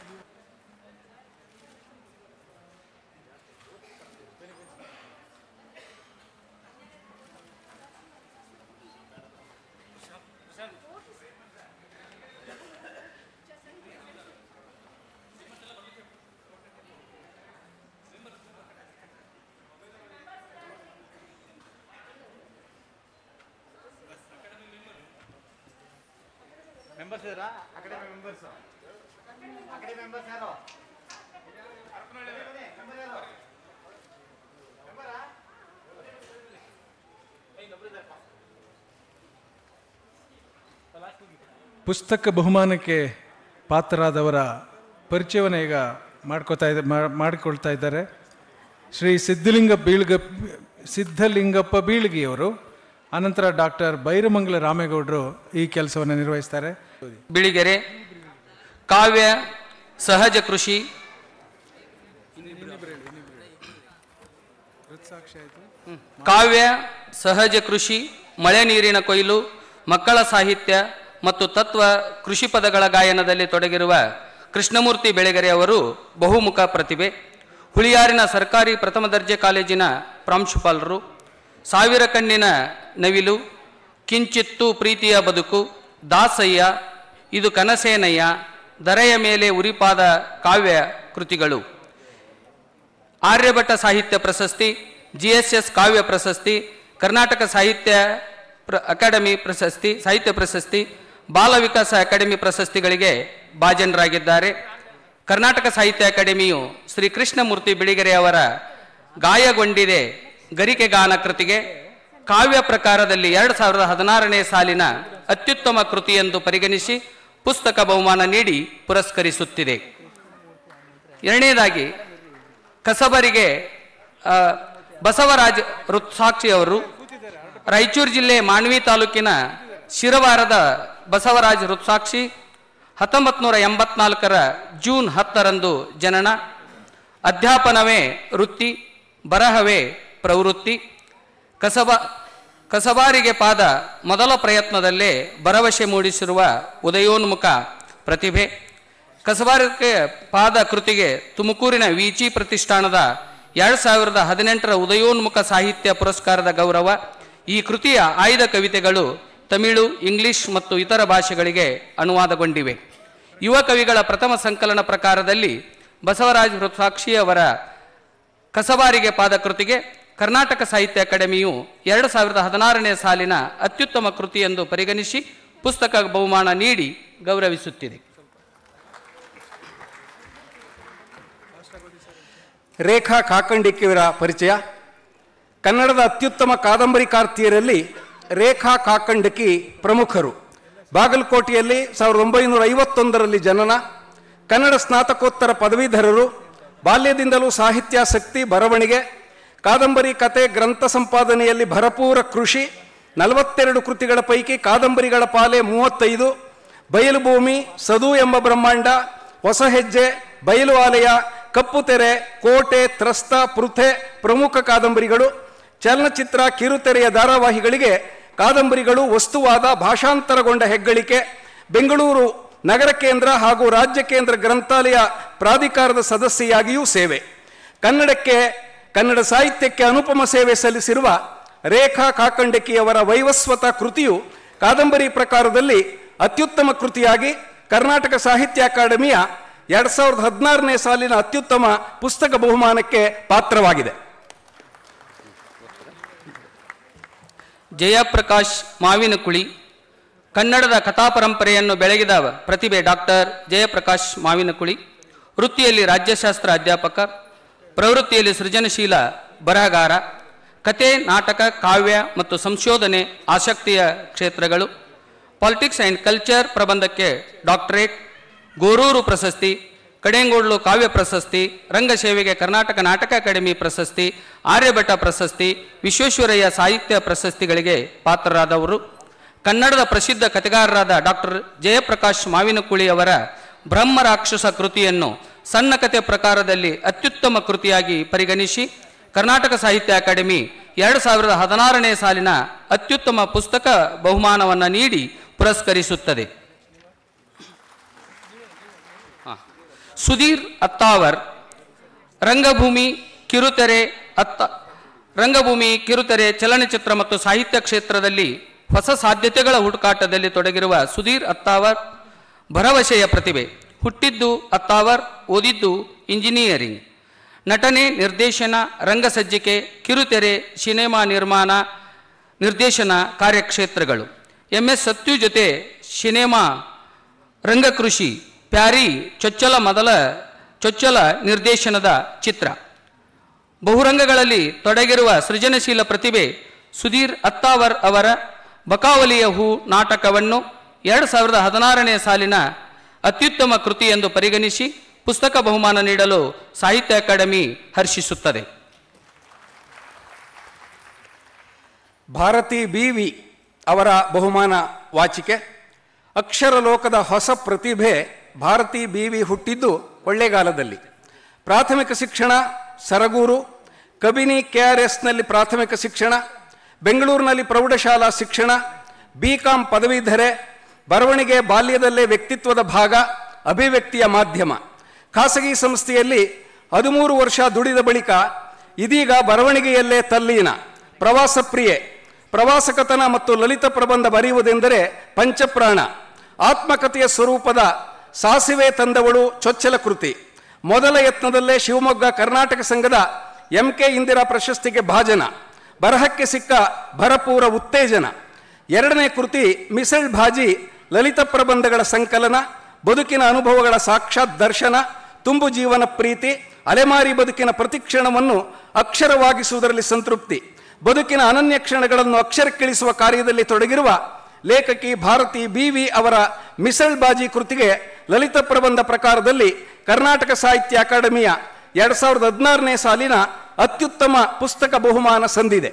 ಪುಸ್ತಕ ಬಹುಮಾನಕ್ಕೆ ಪಾತ್ರರಾದವರ ಪರಿಚಯವನ್ನು ಈಗ ಮಾಡ್ಕೋತಾ ಇದ್ದ ಮಾ- ಮಾಡಿಕೊಳ್ತಾ ಇದ್ದಾರೆ ಶ್ರೀ ಸಿದ್ಧಲಿಂಗ ಬೀಳ್ಗ ಸಿದ್ಧಲಿಂಗಪ್ಪ ಬೀಳ್ಗಿಯವರು ಅನಂತರ ಡಾಕ್ಟರ್ ಬೈರಮಂಗಲ ರಾಮೇಗೌಡರು ಈ ಕೆಲಸವನ್ನು ನಿರ್ವಹಿಸ್ತಾರೆ ಬಿಳಿಗೆರೆ ಕಾವ್ಯ ಸಹಜ ಕೃಷಿ ಹ್ಮ್. ಕಾವ್ಯ ಸಹಜ ಕೃಷಿ ಮಳೆ ನೀರಿನ ಕೊಯ್ಲು ಮಕ್ಕಳ ಸಾಹಿತ್ಯ ಮತ್ತು ತತ್ವ ಕೃಷಿ ಪದಗಳ ಗಾಯನದಲ್ಲಿ ತೊಡಗಿರುವ ಕೃಷ್ಣಮೂರ್ತಿ ಬೆಳೆಗೆರೆ ಅವರು ಬಹುಮುಖ ಪ್ರತಿಭೆ ಹುಳಿಯಾರಿನ ಸರ್ಕಾರಿ ಪ್ರಥಮ ದರ್ಜೆ ಕಾಲೇಜಿನ ಪ್ರಾಂಶುಪಾಲರು ಸಾವಿರ ಕಣ್ಣಿನ ನವಿಲು ಕಿಂಚಿತ್ತು ಪ್ರೀತಿಯ ಬದುಕು ದಾಸಯ್ಯ ಇದು ಕನಸೇನಯ್ಯ ದರೆಯ ಮೇಲೆ ಉರಿಪಾದ ಕಾವ್ಯ ಕೃತಿಗಳು ಆರ್ಯಭಟ ಸಾಹಿತ್ಯ ಪ್ರಶಸ್ತಿ ಜಿ ಎಸ್ ಎಸ್ ಕಾವ್ಯ ಪ್ರಶಸ್ತಿ ಕರ್ನಾಟಕ ಸಾಹಿತ್ಯ ಪ್ರ ಅಕಾಡೆಮಿ ಪ್ರಶಸ್ತಿ ಸಾಹಿತ್ಯ ಪ್ರಶಸ್ತಿ ಬಾಲ ವಿಕಾಸ ಅಕಾಡೆಮಿ ಪ್ರಶಸ್ತಿಗಳಿಗೆ ಭಾಜನರಾಗಿದ್ದಾರೆ ಕರ್ನಾಟಕ ಸಾಹಿತ್ಯ ಅಕಾಡೆಮಿಯು ಶ್ರೀ ಕೃಷ್ಣಮೂರ್ತಿ ಬಿಳಿಗೆರೆ ಅವರ ಗಾಯಗೊಂಡಿದೆ ಗರಿಕೆ ಗಾನ ಕೃತಿಗೆ ಕಾವ್ಯ ಪ್ರಕಾರದಲ್ಲಿ ಎರಡು ಸಾವಿರದ ಹದಿನಾರನೇ ಸಾಲಿನ ಅತ್ಯುತ್ತಮ ಕೃತಿ ಎಂದು ಪರಿಗಣಿಸಿ ಪುಸ್ತಕ ಬಹುಮಾನ ನೀಡಿ ಪುರಸ್ಕರಿಸುತ್ತಿದೆ ಎರಡನೇದಾಗಿ ಕಸಬರಿಗೆ ಆ, ಬಸವರಾಜ್ ಋತ್ಸಾಕ್ಷಿ ಅವರು ರಾಯಚೂರು ಜಿಲ್ಲೆ ಮಾನ್ವಿ ತಾಲೂಕಿನ ಶಿರವಾರದ ಬಸವರಾಜ್ ಋತ್ಸಾಕ್ಷಿ ಹತ್ತೊಂಬತ್ತು ನೂರ ಎಂಬತ್ನಾಲ್ಕರ ಜೂನ್ ಹತ್ತರಂದು ಜನನ ಅಧ್ಯಾಪನವೇ ವೃತ್ತಿ ಬರಹವೇ ಪ್ರವೃತ್ತಿ ಕಸಬ ಕಸಬಾರಿಗೆ ಪಾದ ಮೊದಲ ಪ್ರಯತ್ನದಲ್ಲೇ ಭರವಸೆ ಮೂಡಿಸಿರುವ ಉದಯೋನ್ಮುಖ ಪ್ರತಿಭೆ ಕಸಬಾರಕ್ಕೆ ಪಾದ ಕೃತಿಗೆ ತುಮಕೂರಿನ ವಿಚಿ ಪ್ರತಿಷ್ಠಾನದ ಎರಡು ಸಾವಿರದ ಹದಿನೆಂಟರ ಉದಯೋನ್ಮುಖ ಸಾಹಿತ್ಯ ಪುರಸ್ಕಾರದ ಗೌರವ ಈ ಕೃತಿಯ ಆಯ್ದ ಕವಿತೆಗಳು ತಮಿಳು ಇಂಗ್ಲಿಷ್ ಮತ್ತು ಇತರ ಭಾಷೆಗಳಿಗೆ ಅನುವಾದಗೊಂಡಿವೆ ಯುವ ಕವಿಗಳ ಪ್ರಥಮ ಸಂಕಲನ ಪ್ರಕಾರದಲ್ಲಿ ಬಸವರಾಜ್ ಹೃತ್ಸಾಕ್ಷಿ ಅವರ ಕಸಬಾರಿಗೆ ಪಾದ ಕೃತಿಗೆ ಕರ್ನಾಟಕ ಸಾಹಿತ್ಯ ಅಕಾಡೆಮಿಯು ಎರಡು ಸಾವಿರದ ಹದಿನಾರನೇ ಸಾಲಿನ ಅತ್ಯುತ್ತಮ ಕೃತಿ ಎಂದು ಪರಿಗಣಿಸಿ ಪುಸ್ತಕ ಬಹುಮಾನ ನೀಡಿ ಗೌರವಿಸುತ್ತಿದೆ ರೇಖಾ ಕಾಕಂಡಿಕೆಯವರ ಪರಿಚಯ ಕನ್ನಡದ ಅತ್ಯುತ್ತಮ ಕಾದಂಬರಿಕಾರ್ತಿಯರಲ್ಲಿ ರೇಖಾ ಕಾಕಂಡಕಿ ಪ್ರಮುಖರು ಬಾಗಲಕೋಟೆಯಲ್ಲಿ ಸಾವಿರದ ಒಂಬೈನೂರ ಐವತ್ತೊಂದರಲ್ಲಿ ಜನನ ಕನ್ನಡ ಸ್ನಾತಕೋತ್ತರ ಪದವೀಧರರು ಬಾಲ್ಯದಿಂದಲೂ ಸಾಹಿತ್ಯಾಸಕ್ತಿ ಬರವಣಿಗೆ ಕಾದಂಬರಿ ಕತೆ ಗ್ರಂಥ ಸಂಪಾದನೆಯಲ್ಲಿ ಭರಪೂರ ಕೃಷಿ ನಲವತ್ತೆರಡು ಕೃತಿಗಳ ಪೈಕಿ ಕಾದಂಬರಿಗಳ ಪಾಲೆ ಮೂವತ್ತೈದು ಬಯಲು ಭೂಮಿ ಸದು ಎಂಬ ಬ್ರಹ್ಮಾಂಡ ಹೊಸ ಹೆಜ್ಜೆ ಬಯಲು ಆಲಯ ಕಪ್ಪು ತೆರೆ ಕೋಟೆ ತ್ರಸ್ತ ಪೃಥೆ ಪ್ರಮುಖ ಕಾದಂಬರಿಗಳು ಚಲನಚಿತ್ರ ಕಿರುತೆರೆಯ ಧಾರಾವಾಹಿಗಳಿಗೆ ಕಾದಂಬರಿಗಳು ವಸ್ತುವಾದ ಭಾಷಾಂತರಗೊಂಡ ಹೆಗ್ಗಳಿಕೆ ಬೆಂಗಳೂರು ನಗರ ಕೇಂದ್ರ ಹಾಗೂ ರಾಜ್ಯ ಕೇಂದ್ರ ಗ್ರಂಥಾಲಯ ಪ್ರಾಧಿಕಾರದ ಸದಸ್ಯೆಯಾಗಿಯೂ ಸೇವೆ ಕನ್ನಡಕ್ಕೆ ಕನ್ನಡ ಸಾಹಿತ್ಯಕ್ಕೆ ಅನುಪಮ ಸೇವೆ ಸಲ್ಲಿಸಿರುವ ರೇಖಾ ಕಾಕಂಡಕಿಯವರ ವೈವಸ್ವತ ಕೃತಿಯು ಕಾದಂಬರಿ ಪ್ರಕಾರದಲ್ಲಿ ಅತ್ಯುತ್ತಮ ಕೃತಿಯಾಗಿ ಕರ್ನಾಟಕ ಸಾಹಿತ್ಯ ಅಕಾಡೆಮಿಯ ಎರಡ್ ಸಾವಿರದ ಹದಿನಾರನೇ ಸಾಲಿನ ಅತ್ಯುತ್ತಮ ಪುಸ್ತಕ ಬಹುಮಾನಕ್ಕೆ ಪಾತ್ರವಾಗಿದೆ ಜಯಪ್ರಕಾಶ್ ಮಾವಿನಕುಳಿ ಕನ್ನಡದ ಕಥಾ ಪರಂಪರೆಯನ್ನು ಬೆಳಗಿದ ಪ್ರತಿಭೆ ಡಾಕ್ಟರ್ ಜಯಪ್ರಕಾಶ್ ಮಾವಿನಕುಳಿ ವೃತ್ತಿಯಲ್ಲಿ ರಾಜ್ಯಶಾಸ್ತ್ರ ಅಧ್ಯಾಪಕ ಪ್ರವೃತ್ತಿಯಲ್ಲಿ ಸೃಜನಶೀಲ ಬರಹಗಾರ ಕತೆ ನಾಟಕ ಕಾವ್ಯ ಮತ್ತು ಸಂಶೋಧನೆ ಆಸಕ್ತಿಯ ಕ್ಷೇತ್ರಗಳು ಪಾಲಿಟಿಕ್ಸ್ ಆ್ಯಂಡ್ ಕಲ್ಚರ್ ಪ್ರಬಂಧಕ್ಕೆ ಡಾಕ್ಟರೇಟ್ ಗೋರೂರು ಪ್ರಶಸ್ತಿ ಕಡೆಂಗೋಡ್ಲು ಕಾವ್ಯ ಪ್ರಶಸ್ತಿ ರಂಗಸೇವೆಗೆ ಕರ್ನಾಟಕ ನಾಟಕ ಅಕಾಡೆಮಿ ಪ್ರಶಸ್ತಿ ಆರ್ಯಭಟ ಪ್ರಶಸ್ತಿ ವಿಶ್ವೇಶ್ವರಯ್ಯ ಸಾಹಿತ್ಯ ಪ್ರಶಸ್ತಿಗಳಿಗೆ ಪಾತ್ರರಾದವರು ಕನ್ನಡದ ಪ್ರಸಿದ್ಧ ಕಥೆಗಾರರಾದ ಡಾಕ್ಟರ್ ಜಯಪ್ರಕಾಶ್ ಮಾವಿನಕುಳಿ ಅವರ ಬ್ರಹ್ಮ ರಾಕ್ಷಸ ಕೃತಿಯನ್ನು ಸಣ್ಣ ಕಥೆ ಪ್ರಕಾರದಲ್ಲಿ ಅತ್ಯುತ್ತಮ ಕೃತಿಯಾಗಿ ಪರಿಗಣಿಸಿ ಕರ್ನಾಟಕ ಸಾಹಿತ್ಯ ಅಕಾಡೆಮಿ ಎರಡು ಸಾವಿರದ ಹದಿನಾರನೇ ಸಾಲಿನ ಅತ್ಯುತ್ತಮ ಪುಸ್ತಕ ಬಹುಮಾನವನ್ನು ನೀಡಿ ಪುರಸ್ಕರಿಸುತ್ತದೆ ಹ. ಸುಧೀರ್ ಅತ್ತಾವರ್ ರಂಗಭೂಮಿ ಕಿರುತೆರೆ ಅತ್ತ ರಂಗಭೂಮಿ ಕಿರುತೆರೆ ಚಲನಚಿತ್ರ ಮತ್ತು ಸಾಹಿತ್ಯ ಕ್ಷೇತ್ರದಲ್ಲಿ ಹೊಸ ಸಾಧ್ಯತೆಗಳ ಹುಡುಕಾಟದಲ್ಲಿ ತೊಡಗಿರುವ ಸುಧೀರ್ ಅತ್ತಾವರ್ ಭರವಸೆಯ ಪ್ರತಿಭೆ ಹುಟ್ಟಿದ್ದು ಅತ್ತಾವರ್ ಓದಿದ್ದು ಇಂಜಿನಿಯರಿಂಗ್ ನಟನೆ ನಿರ್ದೇಶನ ರಂಗಸಜ್ಜಿಕೆ ಕಿರುತೆರೆ ಸಿನಿಮಾ ನಿರ್ಮಾಣ ನಿರ್ದೇಶನ ಕಾರ್ಯಕ್ಷೇತ್ರಗಳು ಎಂ ಎಸ್ ಸತ್ಯು ಜೊತೆ ಸಿನಿಮಾ ರಂಗಕೃಷಿ ಪ್ಯಾರಿ ಚೊಚ್ಚಲ ಮೊದಲ ಚೊಚ್ಚಲ ನಿರ್ದೇಶನದ ಚಿತ್ರ ಬಹುರಂಗಗಳಲ್ಲಿ ತೊಡಗಿರುವ ಸೃಜನಶೀಲ ಪ್ರತಿಭೆ ಸುಧೀರ್ ಅತ್ತಾವರ್ ಅವರ ಬಕಾವಲಿಯ ಹೂ ನಾಟಕವನ್ನು ಎರಡು ಸಾವಿರದ ಹದಿನಾರನೇ ಸಾಲಿನ ಅತ್ಯುತ್ತಮ ಕೃತಿ ಎಂದು ಪರಿಗಣಿಸಿ ಪುಸ್ತಕ ಬಹುಮಾನ ನೀಡಲು ಸಾಹಿತ್ಯ ಅಕಾಡೆಮಿ ಹರ್ಷಿಸುತ್ತದೆ ಭಾರತಿ ಬಿ ವಿ ಅವರ ಬಹುಮಾನ ವಾಚಿಕೆ ಅಕ್ಷರ ಲೋಕದ ಹೊಸ ಪ್ರತಿಭೆ ಭಾರತಿ ಬಿ ವಿ ಹುಟ್ಟಿದ್ದು ಕೊಳ್ಳೇಗಾಲದಲ್ಲಿ ಪ್ರಾಥಮಿಕ ಶಿಕ್ಷಣ ಸರಗೂರು ಕಬಿನಿ ಕೆ ಆರ್ ಎಸ್ನಲ್ಲಿ ಪ್ರಾಥಮಿಕ ಶಿಕ್ಷಣ ಬೆಂಗಳೂರಿನಲ್ಲಿ ಪ್ರೌಢಶಾಲಾ ಶಿಕ್ಷಣ ಬಿ ಕಾಂ ಪದವೀಧರೆ ಬರವಣಿಗೆ ಬಾಲ್ಯದಲ್ಲೇ ವ್ಯಕ್ತಿತ್ವದ ಭಾಗ ಅಭಿವ್ಯಕ್ತಿಯ ಮಾಧ್ಯಮ ಖಾಸಗಿ ಸಂಸ್ಥೆಯಲ್ಲಿ ಹದಿಮೂರು ವರ್ಷ ದುಡಿದ ಬಳಿಕ ಇದೀಗ ಬರವಣಿಗೆಯಲ್ಲೇ ತಲ್ಲೀನ ಪ್ರವಾಸ ಪ್ರಿಯೆ ಪ್ರವಾಸ ಕಥನ ಮತ್ತು ಲಲಿತ ಪ್ರಬಂಧ ಬರೆಯುವುದೆಂದರೆ ಪಂಚಪ್ರಾಣ ಆತ್ಮಕಥೆಯ ಸ್ವರೂಪದ ಸಾಸಿವೆ ತಂದವಳು ಚೊಚ್ಚಲ ಕೃತಿ ಮೊದಲ ಯತ್ನದಲ್ಲೇ ಶಿವಮೊಗ್ಗ ಕರ್ನಾಟಕ ಸಂಘದ ಎಂ ಕೆ ಇಂದಿರಾ ಪ್ರಶಸ್ತಿಗೆ ಭಾಜನ ಬರಹಕ್ಕೆ ಸಿಕ್ಕ ಭರಪೂರ ಉತ್ತೇಜನ ಎರಡನೇ ಕೃತಿ ಮಿಸಳ್ ಭಾಜಿ ಲಲಿತ ಪ್ರಬಂಧಗಳ ಸಂಕಲನ ಬದುಕಿನ ಅನುಭವಗಳ ಸಾಕ್ಷಾತ್ ದರ್ಶನ ತುಂಬು ಜೀವನ ಪ್ರೀತಿ ಅಲೆಮಾರಿ ಬದುಕಿನ ಪ್ರತಿಕ್ಷಣವನ್ನು ಅಕ್ಷರವಾಗಿಸುವುದರಲ್ಲಿ ಸಂತೃಪ್ತಿ ಬದುಕಿನ ಅನನ್ಯ ಕ್ಷಣಗಳನ್ನು ಅಕ್ಷರಕ್ಕಿಳಿಸುವ ಕಾರ್ಯದಲ್ಲಿ ತೊಡಗಿರುವ ಲೇಖಕಿ ಭಾರತಿ ಬಿ ವಿ ಅವರ ಮಿಸಳ್ ಬಾಜಿ ಕೃತಿಗೆ ಲಲಿತ ಪ್ರಬಂಧ ಪ್ರಕಾರದಲ್ಲಿ ಕರ್ನಾಟಕ ಸಾಹಿತ್ಯ ಅಕಾಡೆಮಿಯ ಎರಡ್ ಸಾವಿರದ ಹದಿನಾರನೇ ಸಾಲಿನ ಅತ್ಯುತ್ತಮ ಪುಸ್ತಕ ಬಹುಮಾನ ಸಂದಿದೆ